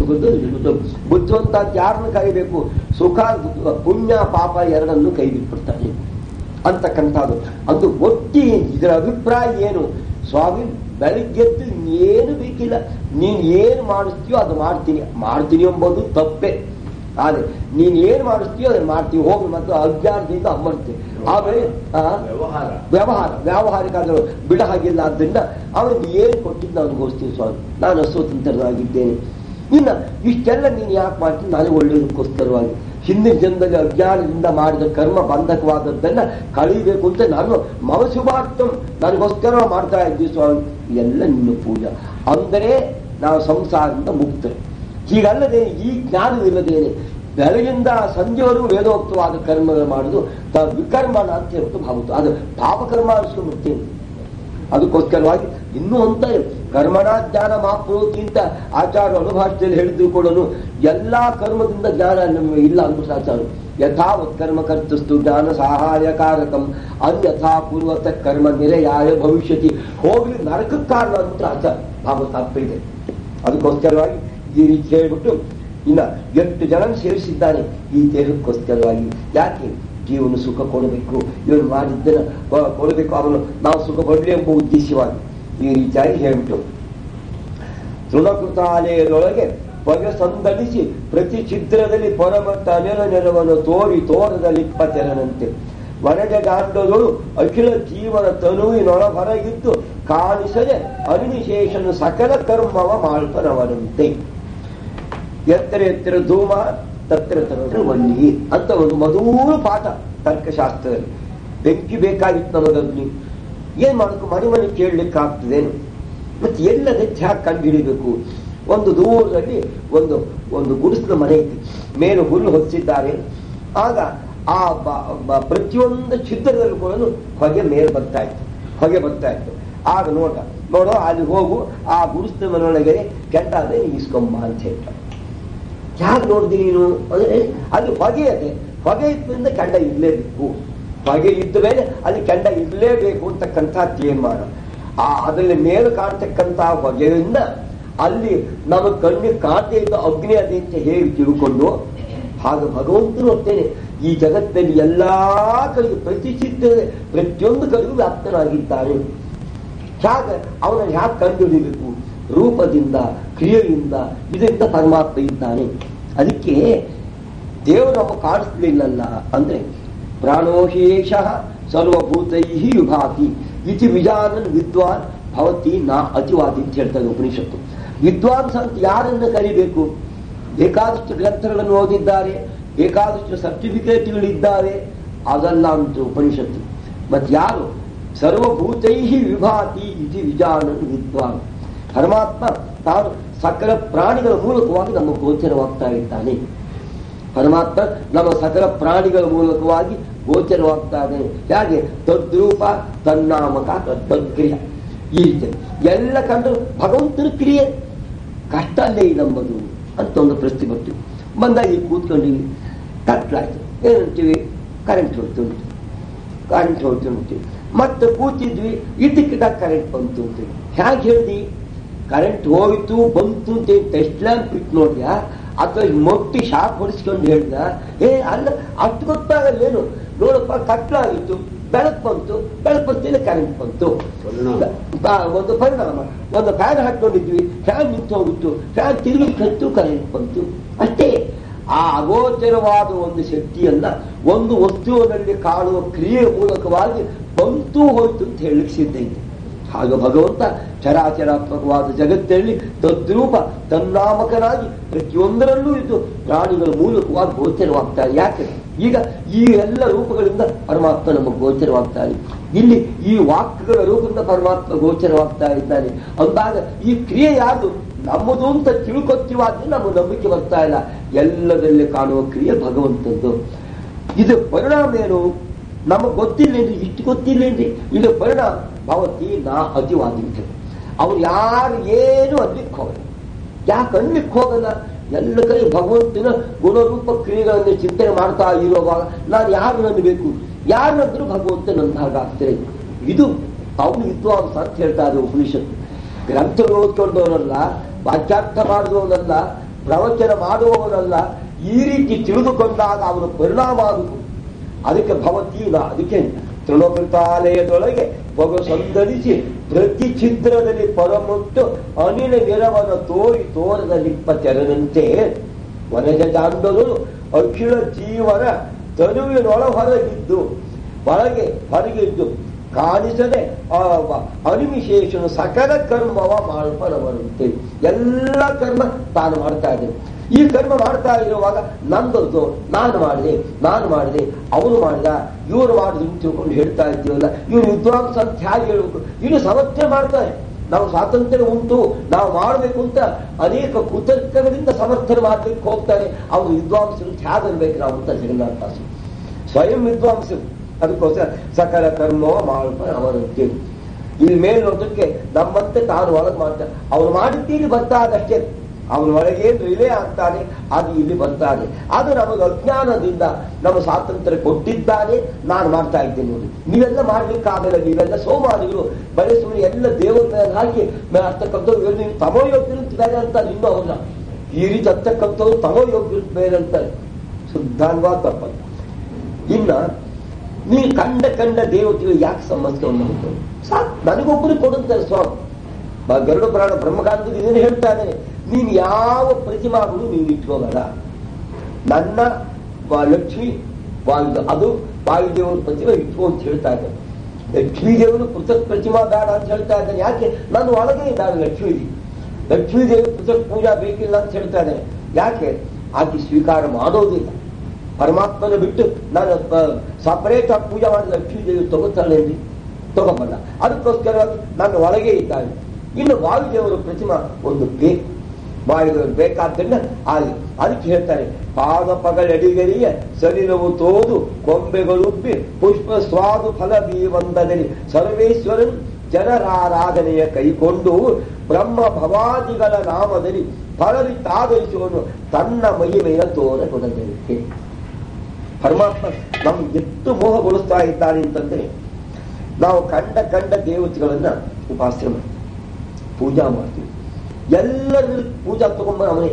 ಸುಖದ್ದು ಇರುವುದು ಬುದ್ಧಿವಂತ ಯಾರನ್ನು ಕೈಬೇಕು ಸುಖ ದುಃಖ, ಪುಣ್ಯ ಪಾಪ ಎರಡನ್ನು ಕೈ ಬಿಟ್ಬಿಡ್ತಾನೆ ಅಂತಕ್ಕಂಥದ್ದು ಅದು ಒಟ್ಟಿ ಇದರ ಅಭಿಪ್ರಾಯ ಏನು ಸ್ವಾಮಿ ಬೆಳಿಗ್ಗೆದ್ದು ಏನು ಬೇಕಿಲ್ಲ ನೀನ್ ಏನು ಮಾಡಿಸ್ತೀಯೋ ಅದು ಮಾಡ್ತೀನಿ ಮಾಡ್ತೀನಿ ಎಂಬುದು ತಪ್ಪೆ ಆದ್ರೆ ನೀನ್ ಏನ್ ಮಾಡಿಸ್ತೀಯೋ ಅದನ್ನ ಮಾಡ್ತೀವಿ ಹೋಗಿ ಮತ್ತು ಅಜ್ಞಾನದಿಂದ ಅಮ್ಮರ್ತೀವಿ ಆಮೇಲೆ ಆ, ವ್ಯವಹಾರ ವ್ಯವಹಾರ ವ್ಯಾವಹಾರಿಕ ಆದರೂ ಬಿಡ ಹಾಗಿಲ್ಲ ಆದ್ದರಿಂದ ಅವನಿಗೆ ಏನು ಕೊಟ್ಟಿದ್ದು ನಾನು ಘೋಷಿಸ್ತೀನಿ ಸ್ವಾಮಿ ನಾನು ಸ್ವತಂತ್ರನಾಗಿದ್ದೇನೆ ಇನ್ನ ಇಷ್ಟೆಲ್ಲ ನೀನು ಯಾಕೆ ಮಾಡ್ತೀನಿ ನನಗೆ ಒಳ್ಳೆಯದಕ್ಕೋಸ್ಕರವಾಗಿ ಹಿಂದಿನ ಜನ್ಮದಲ್ಲಿ ಅಜ್ಞಾನದಿಂದ ಮಾಡಿದ ಕರ್ಮ ಬಂಧಕವಾದದ್ದನ್ನ ಕಳೀಬೇಕು ಅಂತ ನಾನು ಮನಸುಭಾರ್ಥಂ ನನಗೋಸ್ಕರ ಮಾಡ್ತಾ ಇದ್ದೀವಿ ಸ್ವಾಮಿ ಎಲ್ಲ ನಿನ್ನ ಪೂಜಾ ಅಂದರೆ ನಾವು ಸಂಸಾರದಿಂದ ಮುಕ್ತರು ಹೀಗಲ್ಲದೆ ಈ ಜ್ಞಾನವಿಲ್ಲದೇನೆ ಬೆಳಗಿಂದ ಸಂಜೆವರೆಗೂ ವೇದೋಕ್ತವಾದ ಕರ್ಮಗಳು ಮಾಡುದು ತ ವಿಕರ್ಮಣ ಅಂತ ಹೇಳ್ಬಿಟ್ಟು ಭಾವಿತು ಅದು ಪಾಪಕರ್ಮ ಅನಿಸ್ಕೊಂಡ್ಬಿಡ್ತೇನೆ ಅದಕ್ಕೋಸ್ಕರವಾಗಿ ಇನ್ನೂ ಅಂತ ಕರ್ಮಣ ಜ್ಞಾನ ಮಾಪ್ನೋತಿ ಅಂತ ಆಚಾರ ಅನುಭಾಷೆಯಲ್ಲಿ ಹೇಳಿದ್ರು ಕೂಡ ಎಲ್ಲಾ ಕರ್ಮದಿಂದ ಜ್ಞಾನ ನಮಗೆ ಇಲ್ಲ ಅಂದ್ಬಿಟ್ಟು ಆಚಾರ ಯಥಾವತ್ ಕರ್ಮ ಕರ್ತಸ್ತು ಜ್ಞಾನ ಸಹಾಯಕಾರಕಂ ಅನ್ಯಥಾ ಪೂರ್ವತ ಕರ್ಮ ನಿರೆಯಾಯ ಭವಿಷ್ಯತಿ ಹೋಗ್ಲಿ ನರಕಕ್ಕೆ ಕಾರಣ ಅಂದ್ಬಿಟ್ಟು ಆಚಾರ ಭಾಗವತ ಇದೆ ಅದಕ್ಕೋಸ್ಕರವಾಗಿ ಈ ರೀತಿ ಹೇಳ್ಬಿಟ್ಟು ಇನ್ನ ಎಷ್ಟು ಜನ ಸೇರಿಸಿದ್ದಾನೆ ಈ ದೇಹಕ್ಕೋಸ್ಕರವಾಗಿ ಯಾಕೆ ಜೀವನ ಸುಖ ಕೊಡಬೇಕು ಇವನು ಮಾಡಿದ್ದನ್ನ ಕೊ- ಕೊಡಬೇಕು ಅವನು ನಾವು ಸುಖ ಪಡಲಿ ಎಂಬ ಉದ್ದೇಶವಾಗಿ ಈ ರೀತಿಯಾಗಿ ಹೇಳ್ಬಿಟ್ಟು ತೃಣಕೃತಾಲಯದೊಳಗೆ ಬಗೆ ಸಂದಡಿಸಿ ಪ್ರತಿ ಚಿತ್ರದಲ್ಲಿ ಪರಮಟ್ಟ ಅನೆಲ ನೆರವನ್ನು ತೋರಿ ತೋರದ ಲಿಪ್ಪತೆರನಂತೆ ವನಜ ಗಾಂಡದೊಳು ಅಖಿಲ ಜೀವನ ತನುವಿನೊಳ ಹೊರಗಿದ್ದು ಕಾಣಿಸದೆ ಅನಿಶೇಷನು ಸಕಲ ಕರ್ಮವ ಮಾಳ್ಪನವನಂತೆ ಎತ್ತರ ಎತ್ತರ ಧೂಮ ತತ್ರ ತತ್ರ ವನ್ನಿ ಅಂತ ಒಂದು ಮಧುರ ಪಾಠ ತರ್ಕಶಾಸ್ತ್ರದಲ್ಲಿ ಬೆಂಕಿ ಬೇಕಾಗಿತ್ತು ನಮಗಗ್ನಿ ಏನ್ ಮಾಡಬೇಕು ಮನೆ ಮನೆ ಕೇಳಲಿಕ್ಕೆ ಆಗ್ತದೇನು ಮತ್ತೆ ಎಲ್ಲದ ಹ್ಯಾಕ್ ಕಂಡುಹಿಡಿಬೇಕು ಒಂದು ದೂರದಲ್ಲಿ ಒಂದು ಒಂದು ಗುಡಿಸಿದ ಮನೆ ಇತ್ತು ಮೇಲೆ ಹುಲ್ಲು ಹೊತ್ತಿದ್ದಾರೆ ಆಗ ಆ ಬ- ಬ- ಪ್ರತಿಯೊಂದು ಛಿದ್ರದಲ್ಲೂ ಕೂಡ ಹೊಗೆ ಮೇಲೆ ಬರ್ತಾ ಇತ್ತು ಹೊಗೆ ಬರ್ತಾ ಇತ್ತು ಆಗ ನೋಡ ನೋಡೋ ಅಲ್ಲಿ ಹೋಗು ಆ ಗುಡಿಸಿದ ಮನೆಯೊಳಗೆ ಕೆಟ್ಟ ಅದೇ ಇಸ್ಕೊಂಬ ಅಂತ ಹೇಳ್ತಾರೆ ಯಾಕೆ ನೋಡಿದಿ ನೀನು ಅಂದ್ರೆ ಅಲ್ಲಿ ಹೊಗೆ ಇದೆ ಹೊಗೆ ಇದ್ದರಿಂದ ಕೆಂಡ ಇರಲೇಬೇಕು ಹೊಗೆ ಇದ್ದ ಮೇಲೆ ಅಲ್ಲಿ ಕೆಂಡ ಇರಲೇಬೇಕು ಅಂತಕ್ಕಂಥ ತೀರ್ಮಾನ ಆ ಅದರಲ್ಲಿ ಮೇಲೆ ಕಾಣ್ತಕ್ಕಂಥ ಹೊಗೆಯಿಂದ ಅಲ್ಲಿ ನಮ್ಮ ಕಣ್ಣಿಗೆ ಕಾಣದೇ ಇದ್ದ ಅಗ್ನಿ ಅದೇ ಅಂತ ಹೇಗೆ ತಿಳ್ಕೊಂಡು ಹಾಗೆ ಭಗವಂತನು ಅಷ್ಟೇನೆ ಈ ಜಗತ್ತಿನಲ್ಲಿ ಎಲ್ಲಾ ಕಡೆಗೂ ಪ್ರತಿಷ್ಠಿತ ಪ್ರತಿಯೊಂದು ಕಡೆಗೂ ವ್ಯಾಪ್ತನಾಗಿದ್ದಾನೆ ಹೇಗೆ ಅವನನ್ನು ಯಾಕೆ ಕಂಡುಹಿಡಿಬೇಕು ರೂಪದಿಂದ ಕ್ರಿಯೆಯಿಂದ ಇದರಿಂದ ಪರಮಾತ್ಮ ಇದ್ದಾನೆ ಅದಕ್ಕೆ ದೇವರು ನಮ್ಮ ಕಾಣಿಸ್ಲಿಲ್ಲಲ್ಲ ಅಂದ್ರೆ ಪ್ರಾಣೋಶೇಷ ಸರ್ವಭೂತೈ ವಿಭಾತಿ ಇತಿ ವಿಜಾನನ್ ವಿದ್ವಾನ್ ಭವತಿ ನಾ ಅತಿವಾದಿ ಅಂತ ಹೇಳ್ತಾರೆ ಉಪನಿಷತ್ತು ವಿದ್ವಾಂಸ ಅಂತ ಯಾರನ್ನ ಕರಿಬೇಕು ಬೇಕಾದಷ್ಟು ಗ್ರಂಥಗಳನ್ನು ಓದಿದ್ದಾರೆ ಬೇಕಾದಷ್ಟು ಸರ್ಟಿಫಿಕೇಟ್ಗಳಿದ್ದಾವೆ ಅದಲ್ಲ ಅಂತ ಉಪನಿಷತ್ತು ಮತ್ತೆ ಯಾರು ಸರ್ವಭೂತೈ ವಿಭಾತಿ ಇತಿ ವಿಜಾನನ್ ವಿದ್ವಾನ್ ಪರಮಾತ್ಮ ತಾನು ಸಕಲ ಪ್ರಾಣಿಗಳ ಮೂಲಕವಾಗಿ ನಮ್ಮ ಗೋಚರವಾಗ್ತಾ ಇದ್ದಾನೆ ಪರಮಾತ್ಮ ನಮ್ಮ ಸಕಲ ಪ್ರಾಣಿಗಳ ಮೂಲಕವಾಗಿ ಗೋಚರವಾಗ್ತಾ ಇದ್ದಾನೆ ಹೇಗೆ ತದ್ರೂಪ ತನ್ನಾಮಕ ತದ್ಕ್ರಿಯ ಈ ರೀತಿ ಎಲ್ಲ ಕಂಡು ಭಗವಂತನ ಕ್ರಿಯೆ ಕಷ್ಟ ಅಲ್ಲೇ ನಂಬದು ಅಂತ ಒಂದು ಪ್ರಶ್ನೆ ಬರ್ತೀವಿ ಬಂದಾಗ ಈಗ ಕೂತ್ಕೊಂಡಿವಿ ಕತ್ಲಾಯ್ತು ಏನಂತೀವಿ ಕರೆಂಟ್ ಹೋಯ್ತು ಅಂತೀವಿ ಕರೆಂಟ್ ಹೋಯ್ತು ಅಂತೀವಿ ಮತ್ತೆ ಕೂತಿದ್ವಿ ಇದಕ್ಕಿದ್ದಾಗ ಕರೆಂಟ್ ಬಂತು ಅಂತೀವಿ ಹೇಗೆ ಹೇಳ್ದಿ ಕರೆಂಟ್ ಹೋಯ್ತು ಬಂತು ಅಂತ ಟೆಸ್ಟ್ ಲ್ಯಾಂಪ್ ಇಟ್ಟು ನೋಡ್ಯಾ ಅಥವಾ ಮೊಟ್ಟಿ ಶಾಕ್ ಹೊಡಿಸ್ಕೊಂಡು ಹೇಳ್ದ ಏ ಅಲ್ಲ ಅಷ್ಟು ಗೊತ್ತಾಗಲ್ಲೇನು ನೋಡಪ್ಪ ಕತ್ಲಾಗಿತ್ತು ಬೆಳಕು ಬಂತು ಬೆಳಕು ಬಂತಿಲ್ಲ ಕರೆಂಟ್ ಬಂತು ಪರಿಣಾಮ. ಬ- ಒಂದು ಪರಿಣಾಮ ಒಂದು ಫ್ಯಾನ್ ಹಾಕೊಂಡಿದ್ವಿ ಫ್ಯಾನ್ ನಿಂತು ಹೋಗಿತ್ತು ಫ್ಯಾನ್ ತಿರುಗಿ ಕತ್ತು ಕರೆಂಟ್ ಬಂತು ಅಷ್ಟೇ ಆ ಅಗೋಚರವಾದ ಒಂದು ಶಕ್ತಿಯನ್ನ ಒಂದು ವಸ್ತುವಿನಲ್ಲಿ ಕಾಣುವ ಕ್ರಿಯೆ ಮೂಲಕವಾಗಿ ಬಂತು ಹೋಯ್ತು ಅಂತ ಹೇಳಲಿಕ್ಕೆ ಸಿದ್ಧ ಇದೆ ಹಾಗೆ ಭಗವಂತ ಚರಾಚರಾತ್ಮಕವಾದ ಜಗತ್ತಲ್ಲಿ ತದ್ರೂಪ ತನ್ನಾಮಕನಾಗಿ ಪ್ರತಿಯೊಂದರಲ್ಲೂ ಇದು ಪ್ರಾಣಿಗಳ ಮೂಲಕವಾಗಿ ಗೋಚರವಾಗ್ತಾರೆ ಯಾಕೆ ಈಗ ಈ ಎಲ್ಲ ರೂಪಗಳಿಂದ ಪರಮಾತ್ಮ ನಮಗೆ ಗೋಚರವಾಗ್ತಾನೆ ಇಲ್ಲಿ ಈ ವಾಕ್ಯಗಳ ರೂಪದಿಂದ ಪರಮಾತ್ಮ ಗೋಚರವಾಗ್ತಾ ಇದ್ದಾನೆ ಅಂದಾಗ ಈ ಕ್ರಿಯೆ ಯಾವುದು ನಮ್ಮದು ಅಂತ ತಿಳ್ಕೊತೀವಾದ್ರೆ ನಮ್ಮ ನಂಬಿಕೆ ಬರ್ತಾ ಇಲ್ಲ ಎಲ್ಲದಲ್ಲಿ ಕಾಣುವ ಕ್ರಿಯೆ ಭಗವಂತದ್ದು ಇದು ಪರಿಣಾಮ ಏನು ನಮಗೆ ಗೊತ್ತಿಲ್ಲೇನ್ರಿ ಇಷ್ಟು ಗೊತ್ತಿಲ್ಲೇನ್ರಿ ಇದು ಪರಿಣಾಮ ಭವತಿ ನಾ ಅತಿವಾದಿಂತೆ ಅವ್ರು ಯಾರು ಏನು ಅನ್ಲಿಕ್ಕೆ ಹೋಗಲ್ಲ ಯಾಕೆ ಅನ್ಲಿಕ್ಕೆ ಹೋಗಲ್ಲ ಎಲ್ಲ ಕಡೆ ಭಗವಂತನ ಗುಣರೂಪ ಕ್ರಿಯೆಗಳನ್ನು ಚಿಂತನೆ ಮಾಡ್ತಾ ಇರುವಾಗ ನಾನು ಯಾರು ನನ್ನಬೇಕು ಯಾರನ್ನಾದ್ರೂ ಭಗವಂತ ನನ್ನ ಹಾಗಾಗ್ತಾರೆ ಇದು ಅವನು ವಿದ್ವಾಂಸ ಅಂತ ಹೇಳ್ತಾರೆ ಉಪನಿಷತ್ತು ಗ್ರಂಥಗಳು ಓದ್ಕೊಂಡವನಲ್ಲ ವಾಕ್ಯಾರ್ಥ ಮಾಡಿದವನಲ್ಲ ಪ್ರವಚನ ಮಾಡುವವನಲ್ಲ ಈ ರೀತಿ ತಿಳಿದುಕೊಂಡಾಗ ಅವನು ಪರಿಣಾಮ ಆಗುವುದು ಅದಕ್ಕೆ ಭವತೀನ ಅದಕ್ಕೆ ತೃಣಕೃತಾಲಯದೊಳಗೆ ಮಗು ಸಂದರಿಸಿ ಪ್ರತಿ ಛಿದ್ರದಲ್ಲಿ ಪರಮುಟ್ಟು ಅನಿಲ ನಿರವನ ತೋರಿ ತೋರದ ನಿಪ್ಪ ತೆರನಂತೆ ವನಜ ಜಾಂಡರು ಅಖಿಲ ಜೀವನ ತನುವಿನೊಳ ಹೊರಗಿದ್ದು ಒಳಗೆ ಹೊರಗಿದ್ದು ಕಾಣಿಸದೆ ಆ ಅನಿಮಿಶೇಷನು ಸಕಲ ಕರ್ಮವ ಮಾಡ್ಪರವರಂತೆ ಎಲ್ಲ ಕರ್ಮ ತಾನು ಮಾಡ್ತಾ ಇದ್ದೇನೆ ಈ ಕರ್ಮ ಮಾಡ್ತಾ ಇರುವಾಗ ನಂದದ್ದು ನಾನು ಮಾಡಿದೆ ನಾನು ಮಾಡಿದೆ ಅವನು ಮಾಡಿದ ಇವರು ಮಾಡಿದ ಅಂತ ತಿಳ್ಕೊಂಡು ಹೇಳ್ತಾ ಇದ್ದೀವಲ್ಲ ಇವರು ವಿದ್ವಾಂಸ ಅಂತ ಹೇಗೆ ಹೇಳ್ಬೇಕು ಇನ್ನು ಸಮರ್ಥನೆ ಮಾಡ್ತಾರೆ ನಾವು ಸ್ವಾತಂತ್ರ್ಯ ಉಂಟು ನಾವು ಮಾಡಬೇಕು ಅಂತ ಅನೇಕ ಕೃತಜ್ಞಗಳಿಂದ ಸಮರ್ಥನೆ ಮಾಡ್ಲಿಕ್ಕೆ ಹೋಗ್ತಾರೆ ಅವರು ವಿದ್ವಾಂಸರು ತ್ಯಾಗ ಅನ್ಬೇಕು ನಾವು ಅಂತ ಜಗನ್ನಾಥ ದಾಸರು ಸ್ವಯಂ ವಿದ್ವಾಂಸರು ಅದಕ್ಕೋಸ್ಕರ ಸಕಲ ಕರ್ಮವ ಮಾಡ್ಪ ಅವರಂತೆ ಇಲ್ಲಿ ಮೇಲ್ನೋಟಕ್ಕೆ ನಮ್ಮಂತೆ ತಾನು ಒಳಗೆ ಮಾಡ್ತಾನೆ ಅವನು ಮಾಡಿದ್ದೀರಿ ಬರ್ತಾ ಅದಷ್ಟೇ ಅವನ ಒಳಗೆ ರಿಲೇ ಆಗ್ತಾನೆ ಅದು ಇಲ್ಲಿ ಬರ್ತಾನೆ ಅದು ನಮಗೆ ಅಜ್ಞಾನದಿಂದ ನಮ್ಮ ಸ್ವಾತಂತ್ರ್ಯ ಕೊಟ್ಟಿದ್ದಾನೆ ನಾನು ಮಾಡ್ತಾ ಇದ್ದೇನೆ ನೋಡಿ ನೀವೆಲ್ಲ ಮಾಡ್ಲಿಕ್ಕಾಗಲ್ಲ ನೀವೆಲ್ಲ ಸೋಮಾರಿಗಳು ಬರೀ ಸುಮ್ಮನೆ ಎಲ್ಲ ದೇವರ ಮೇಲೆ ಹಾಕಿ ಹತ್ತಕ್ಕಂಥವ್ರು ಇವರು ನೀವು ತಮೋಯೋಗ್ಯರು ಬೇರೆ ಅಂತ ಇನ್ನೂ ಅವನ್ನ ಈ ರೀತಿ ಹತ್ತಕ್ಕಂಥವ್ರು ತಮೋಯೋಗ್ಯರು ಬೇರೆ ಅಂತಾರೆ ಶುದ್ಧಾನ್ವಾದ ತಪ್ಪಲ್ಲ ಇನ್ನ ನೀನು ಕಂಡ ಕಂಡ ದೇವತೆಗಳು ಯಾಕೆ ಸಂಬಂಧವನ್ನು ಹೊಂದು ಸಾಕು ನನಗೊಬ್ಬರು ಕೊಡುತ್ತಾರೆ ಸ್ವಾಮಿ ಬ- ಗರುಡ ಪುರಾಣ ಬ್ರಹ್ಮಕಾಂತ ಇದನ್ನು ಹೇಳ್ತಾ ಇದ್ದೇನೆ ನೀನು ಯಾವ ಪ್ರತಿಮಾಗಳು ನೀನು ಇಟ್ಕೋಬೇಡ ನನ್ನ ವ- ಲಕ್ಷ್ಮಿ ವಾಯು ಅದು ವಾಯುದೇವರ ಪ್ರತಿಮೆ ಇಟ್ಕೋ ಅಂತ ಹೇಳ್ತಾ ಇದ್ದೇನೆ ಲಕ್ಷ್ಮೀ ದೇವರು ಪೃಥಕ್ ಪ್ರತಿಮಾ ಬೇಡ ಅಂತ ಹೇಳ್ತಾ ಇದ್ದಾನೆ ಯಾಕೆ ನಾನು ಒಳಗೆ ಇದ್ದಾನೆ ಲಕ್ಷ್ಮೀ ಲಕ್ಷ್ಮೀ ದೇವಿ ಪೃಥಕ್ ಪೂಜಾ ಬೇಕಿಲ್ಲ ಅಂತ ಹೇಳ್ತಾ ಇದ್ದಾನೆ ಯಾಕೆ ಆಕೆ ಸ್ವೀಕಾರ ಮಾಡೋದಿಲ್ಲ ಪರಮಾತ್ಮನ ಬಿಟ್ಟು ನಾನು ಸಪರೇಟ್ ಆಗಿ ಪೂಜೆ ಮಾಡಿದ ಲಕ್ಷ್ಮೀ ದೇವಿ ತಗೋತಾಳೆ ತಗೊಂಬಲ್ಲ ಅದಕ್ಕೋಸ್ಕರವಾಗಿ ನನ್ನ ಒಳಗೆ ಇದ್ದಾನೆ ಇನ್ನು ವಾಯುದೇವರ ಪ್ರತಿಮಾ ಒಂದು ಬೇಕು ವಾಯುದೇವರು ಬೇಕಾದ್ದನ್ನ ಆಗಲಿ ಅದಕ್ಕೆ ಹೇಳ್ತಾರೆ ಪಾದ ಪಗಲಡಿಗರಿಯ ಸಲಿಲವು ತೋದು ಕೊಂಬೆಗಳುಬ್ಬಿ ಪುಷ್ಪ ಸ್ವಾದು ಫಲ ಬೀವಂದದಲ್ಲಿ ಸರ್ವೇಶ್ವರನ್ ಜನರಾರಾಧನೆಯ ಕೈಕೊಂಡು ಬ್ರಹ್ಮ ಭವಾದಿಗಳ ನಾಮದಲ್ಲಿ ಫಲವಿ ತಾದರಿಸುವನು ತನ್ನ ಮಹಿಮೆಯ ತೋರ ಕೊಡಬೇಕು ಪರಮಾತ್ಮ ನಮ್ಗೆ ಎಷ್ಟು ಮೋಹಗೊಳಿಸ್ತಾ ಇದ್ದಾನೆ ಅಂತಂದ್ರೆ ನಾವು ಕಂಡ ಕಂಡ ದೇವತೆಗಳನ್ನ ಉಪಾಸನೆ ಮಾಡ್ತೀವಿ ಪೂಜಾ ಮಾಡ್ತೀವಿ ಎಲ್ಲರೂ ಪೂಜಾ ತಗೊಂಬ ಅವನೇ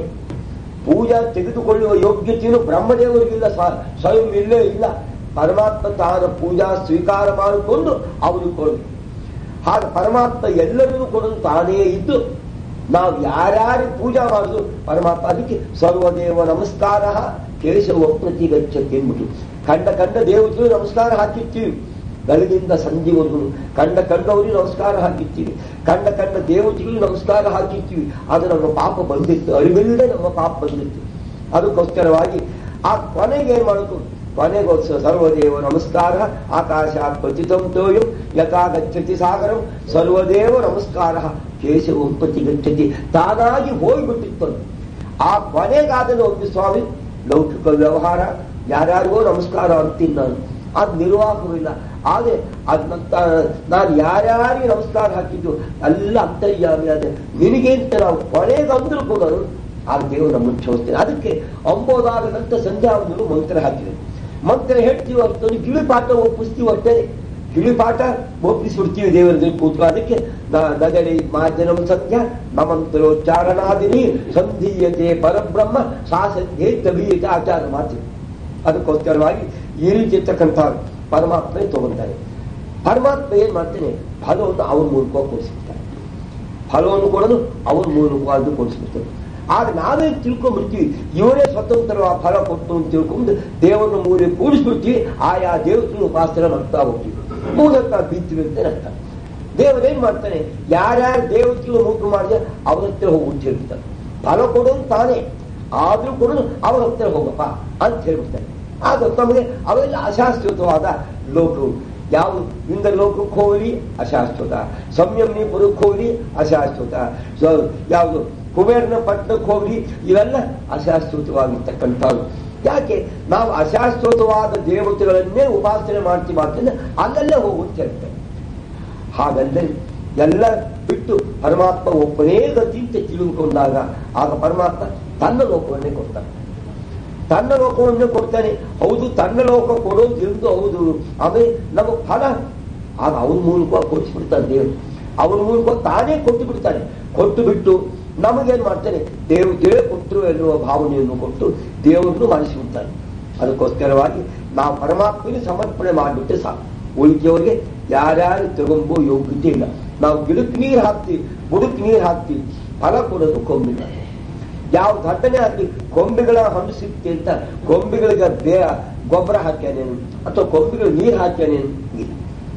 ಪೂಜಾ ತೆಗೆದುಕೊಳ್ಳುವ ಯೋಗ್ಯತೆಯನ್ನು ಬ್ರಹ್ಮದೇವರಿಗಿಲ್ಲ ಸ್ವ- ಸ್ವಯಂ ಇಲ್ಲೇ ಇಲ್ಲ ಪರಮಾತ್ಮ ತಾನ ಪೂಜಾ ಸ್ವೀಕಾರ ಮಾಡಿಕೊಂಡು ಅವರಿಗೆ ಕೊಡಬೇಕು ಹಾಗೆ ಪರಮಾತ್ಮ ಎಲ್ಲರಿಗೂ ಕೊಡಲು ತಾನೇ ಇದ್ದು ನಾವು ಯಾರ್ಯಾರು ಪೂಜಾ ಮಾಡುದು ಪರಮಾತ್ಮ ಅದಕ್ಕೆ ಸರ್ವದೇವ ನಮಸ್ಕಾರ ಕೇಶವ ಪ್ರತಿ ಗಚ್ಚತಿ ಅಂದ್ಬಿಟ್ಟು ಕಂಡ ಕಂಡ ದೇವತೆಗಳು ನಮಸ್ಕಾರ ಹಾಕಿರ್ತೀವಿ ಬೆಳಗಿಂದ ಸಂಜೆವರೆಗೂ ಕಂಡ ಕಂಡವರಿಗೆ ನಮಸ್ಕಾರ ಹಾಕಿರ್ತೀವಿ ಕಂಡ ಕಂಡ ದೇವತೆಗಳು ನಮಸ್ಕಾರ ಹಾಕಿರ್ತೀವಿ ಅದು ನಮ್ಮ ಪಾಪ ಬಂದಿತ್ತು ಅರಿವಿಲ್ಲದೆ ನಮ್ಮ ಪಾಪ ಬಂದಿತ್ತು ಅದಕ್ಕೋಸ್ಕರವಾಗಿ ಆ ಕೊನೆಗೆ ಏನ್ ಮಾಡಬೇಕು ಕೊನೆಗೋಸ್ಕರ ಸರ್ವದೇವ ನಮಸ್ಕಾರ ಆಕಾಶ ಪ್ರತಿತಂ ತೋಯಂ ಯಥಾ ಗಚ್ಚತಿ ಸಾಗರಂ ಸರ್ವದೇವ ನಮಸ್ಕಾರ ಕೇಶವ ಪ್ರತಿ ಗಚ್ಚತಿ ತಾನಾಗಿ ಹೋಗ್ಬಿಟ್ಟಿತ್ತು ಅದು. ಆ ಕೊನೆಗಾದನ ಒಂದು ಸ್ವಾಮಿ ಲೌಕಿಕ ವ್ಯವಹಾರ ಯಾರ್ಯಾರಿಗೋ ನಮಸ್ಕಾರ ಅಂತೀನಿ ನಾನು ಅದು ನಿರ್ವಾಹವಿಲ್ಲ ಆದ್ರೆ ಅದ್ನಂತ ನಾನು ಯಾರ್ಯಾರಿಗೆ ನಮಸ್ಕಾರ ಹಾಕಿದ್ದು ಎಲ್ಲ ಅಂತರ್ಯಾಮಿ ಅದೇ ನಿನಗೆ ಅಂತ ನಾವು ಕೊನೆಗಂದ್ರೂ ಕೂಡ ಆ ದೇವರು ನಮ್ಮನ್ನು ಕ್ಷಮಿಸ್ತಾನೆ ಅದಕ್ಕೆ ಅಂಬೋದಾಗದಂತ ಸಂಧ್ಯಾವಂದನು ಮಂತ್ರ ಹಾಕಿದೆ ಮಂತ್ರ ಹೇಳ್ತೀವಿ ಹೊರತು ಕಿವಿ ಪಾಠ ಒಪ್ಪಿಸ್ತೀವಿ ಹೊರತೇ ಕಿವಿ ಪಾಠ ಒಪ್ಪಿಸ್ಬಿಡ್ತೀವಿ ದೇವರಲ್ಲಿ ಕೂತು ಅದಕ್ಕೆ ನ- ನಗರಿ ಮಾಧ್ಯಮ ಸಂಧ್ಯಾ ನಮಂತ್ರೋಚ್ಚಾರಣಾದಿನಿ ಸಂಧೀಯತೆ ಪರಬ್ರಹ್ಮ ಸಾ ಸಂಧ್ಯೆ ತಬೀಯತೆ ಆಚಾರ ಮಾತು ಅದಕ್ಕೋಸ್ಕರವಾಗಿ ಈ ರೀತಿ ಇರ್ತಕ್ಕಂಥ ಪರಮಾತ್ಮನೇ ತಗೊಂತಾರೆ ಪರಮಾತ್ಮ ಏನ್ ಮಾಡ್ತಾನೆ ಫಲವನ್ನು ಅವನ ಮೂಲಕ ಕೊಡಿಸ್ಬಿಡ್ತಾನೆ ಫಲವನ್ನು ಕೊಡಲು ಅವನ ಮೂಲಕವಾಗಿ ಕೊಡಿಸ್ಬಿಡ್ತಾನೆ ಆಗ ನಾವೇ ತಿಳ್ಕೊಂಡ್ಬಿಡ್ತೀವಿ ಇವರೇ ಸ್ವತಂತ್ರ ಆ ಫಲ ಕೊಟ್ಟು ಅಂತ ತಿಳ್ಕೊಂಡು ದೇವರನ್ನ ಮೂಲೆ ಕೂಡಿಸ್ಬಿಡ್ತೀವಿ ಆಯಾ ದೇವತೆಗಳು ಉಪಾಸನೆ ಮಾಡ್ತಾ ಹೋಗ್ತೀವಿ ಮೂಲಕ ಬಿತ್ತೀವಿ ಅಂತ ಅರ್ಥ ದೇವರೇನ್ ಮಾಡ್ತಾನೆ ಯಾರ್ಯಾರು ದೇವತೆಗಳು ಮೂಟು ಮಾಡಿದ್ರೆ ಅವ್ರ ಹತ್ರ ಹೋಗಿ ಅಂತ ಹೇಳ್ಬಿಡ್ತಾನೆ ಫಲ ಕೊಡೋದು ತಾನೇ ಆದ್ರೂ ಕೂಡ ಅವ್ರ ಹತ್ರ ಹೋಗಪ್ಪ ಅಂತ ಹೇಳ್ಬಿಡ್ತಾನೆ ಆಗ ನಮಗೆ ಅವೆಲ್ಲ ಅಶಾಶ್ವತವಾದ ಲೋಕವು ಯಾವುದು ಇಂದ ಲೋಕಕ್ಕೆ ಹೋಗಲಿ ಅಶಾಶ್ವತ ಸಂಯಮನಿ ಪುರಕ್ಕೆ ಹೋಗಲಿ ಅಶಾಶ್ವತ ಸೊ- ಯಾವುದು ಕುಬೇರನ ಪಟ್ಟಣಕ್ಕೆ ಹೋಗಲಿ ಇವೆಲ್ಲ ಅಶಾಶ್ವತವಾಗಿರ್ತಕ್ಕಂಥದ್ದು ಯಾಕೆ ನಾವು ಅಶಾಶ್ವತವಾದ ದೇವತೆಗಳನ್ನೇ ಉಪಾಸನೆ ಮಾಡ್ತೀವಿ ಮಾಡ್ತೇನೆ ಅಲ್ಲೆಲ್ಲ ಹೋಗು ಅಂತ ಹೇಳ್ತೇವೆ ಹಾಗಲ್ಲದೆ ಎಲ್ಲ ಬಿಟ್ಟು ಪರಮಾತ್ಮ ಒಬ್ಬನೇ ಗತಿ ಅಂತ ತಿಳಿದುಕೊಂಡಾಗ ಆಗ ಪರಮಾತ್ಮ ತನ್ನ ಲೋಕವನ್ನೇ ಕೊಡ್ತಾನೆ ತನ್ನ ಲೋಕವನ್ನೇ ಕೊಡ್ತಾನೆ ಹೌದು ತನ್ನ ಲೋಕ ಕೊಡೋದು ಎಂದು ಹೌದು ಆಮೇಲೆ ನಮಗೆ ಫಲ ಆಗ ಅವನ ಮೂಲಕ ಕೊಡಿಸ್ಬಿಡ್ತಾನೆ ದೇವರು ಅವನ ಮೂಲಕ ತಾನೇ ಕೊಟ್ಟು ಬಿಡ್ತಾನೆ ಕೊಟ್ಟು ಬಿಟ್ಟು ನಮಗೇನ್ ಮಾಡ್ತಾರೆ ದೇವತೆಯೇ ಕೊಟ್ಟರು ಎನ್ನುವ ಭಾವನೆಯನ್ನು ಕೊಟ್ಟು ದೇವರನ್ನು ಮಾಡಿಸಿಬಿಡ್ತಾರೆ ಅದಕ್ಕೋಸ್ಕರವಾಗಿ ನಾವು ಪರಮಾತ್ಮನಿಗೆ ಸಮರ್ಪಣೆ ಮಾಡಿಬಿಟ್ಟೆ ಸಾಕು ಉಳಿಕೆಯವರಿಗೆ ಯಾರ್ಯಾರು ತಗೊಂಬೋ ಯೋಗ್ಯತೆ ಇಲ್ಲ ನಾವು ಗಿಡಕ್ಕೆ ನೀರು ಹಾಕ್ತೀವಿ ಬುಡಕ್ಕೆ ನೀರು ಹಾಕ್ತೀವಿ ಫಲ ಕೊಡೋದು ಕೊಂಬಿನ ಯಾವ ಘಟನೆ ಆಗಲಿ ಕೊಂಬೆಗಳ ಹಣ್ಣು ಸಿಕ್ತಿ ಅಂತ ಕೊಂಬೆಗಳಿಗೆ ಬೇ ಗೊಬ್ಬರ ಹಾಕ್ಯಾನೇನು ಅಥವಾ ಕೊಂಬೆಗಳು ನೀರು ಹಾಕ್ಯಾನೇನು ಇಲ್ಲ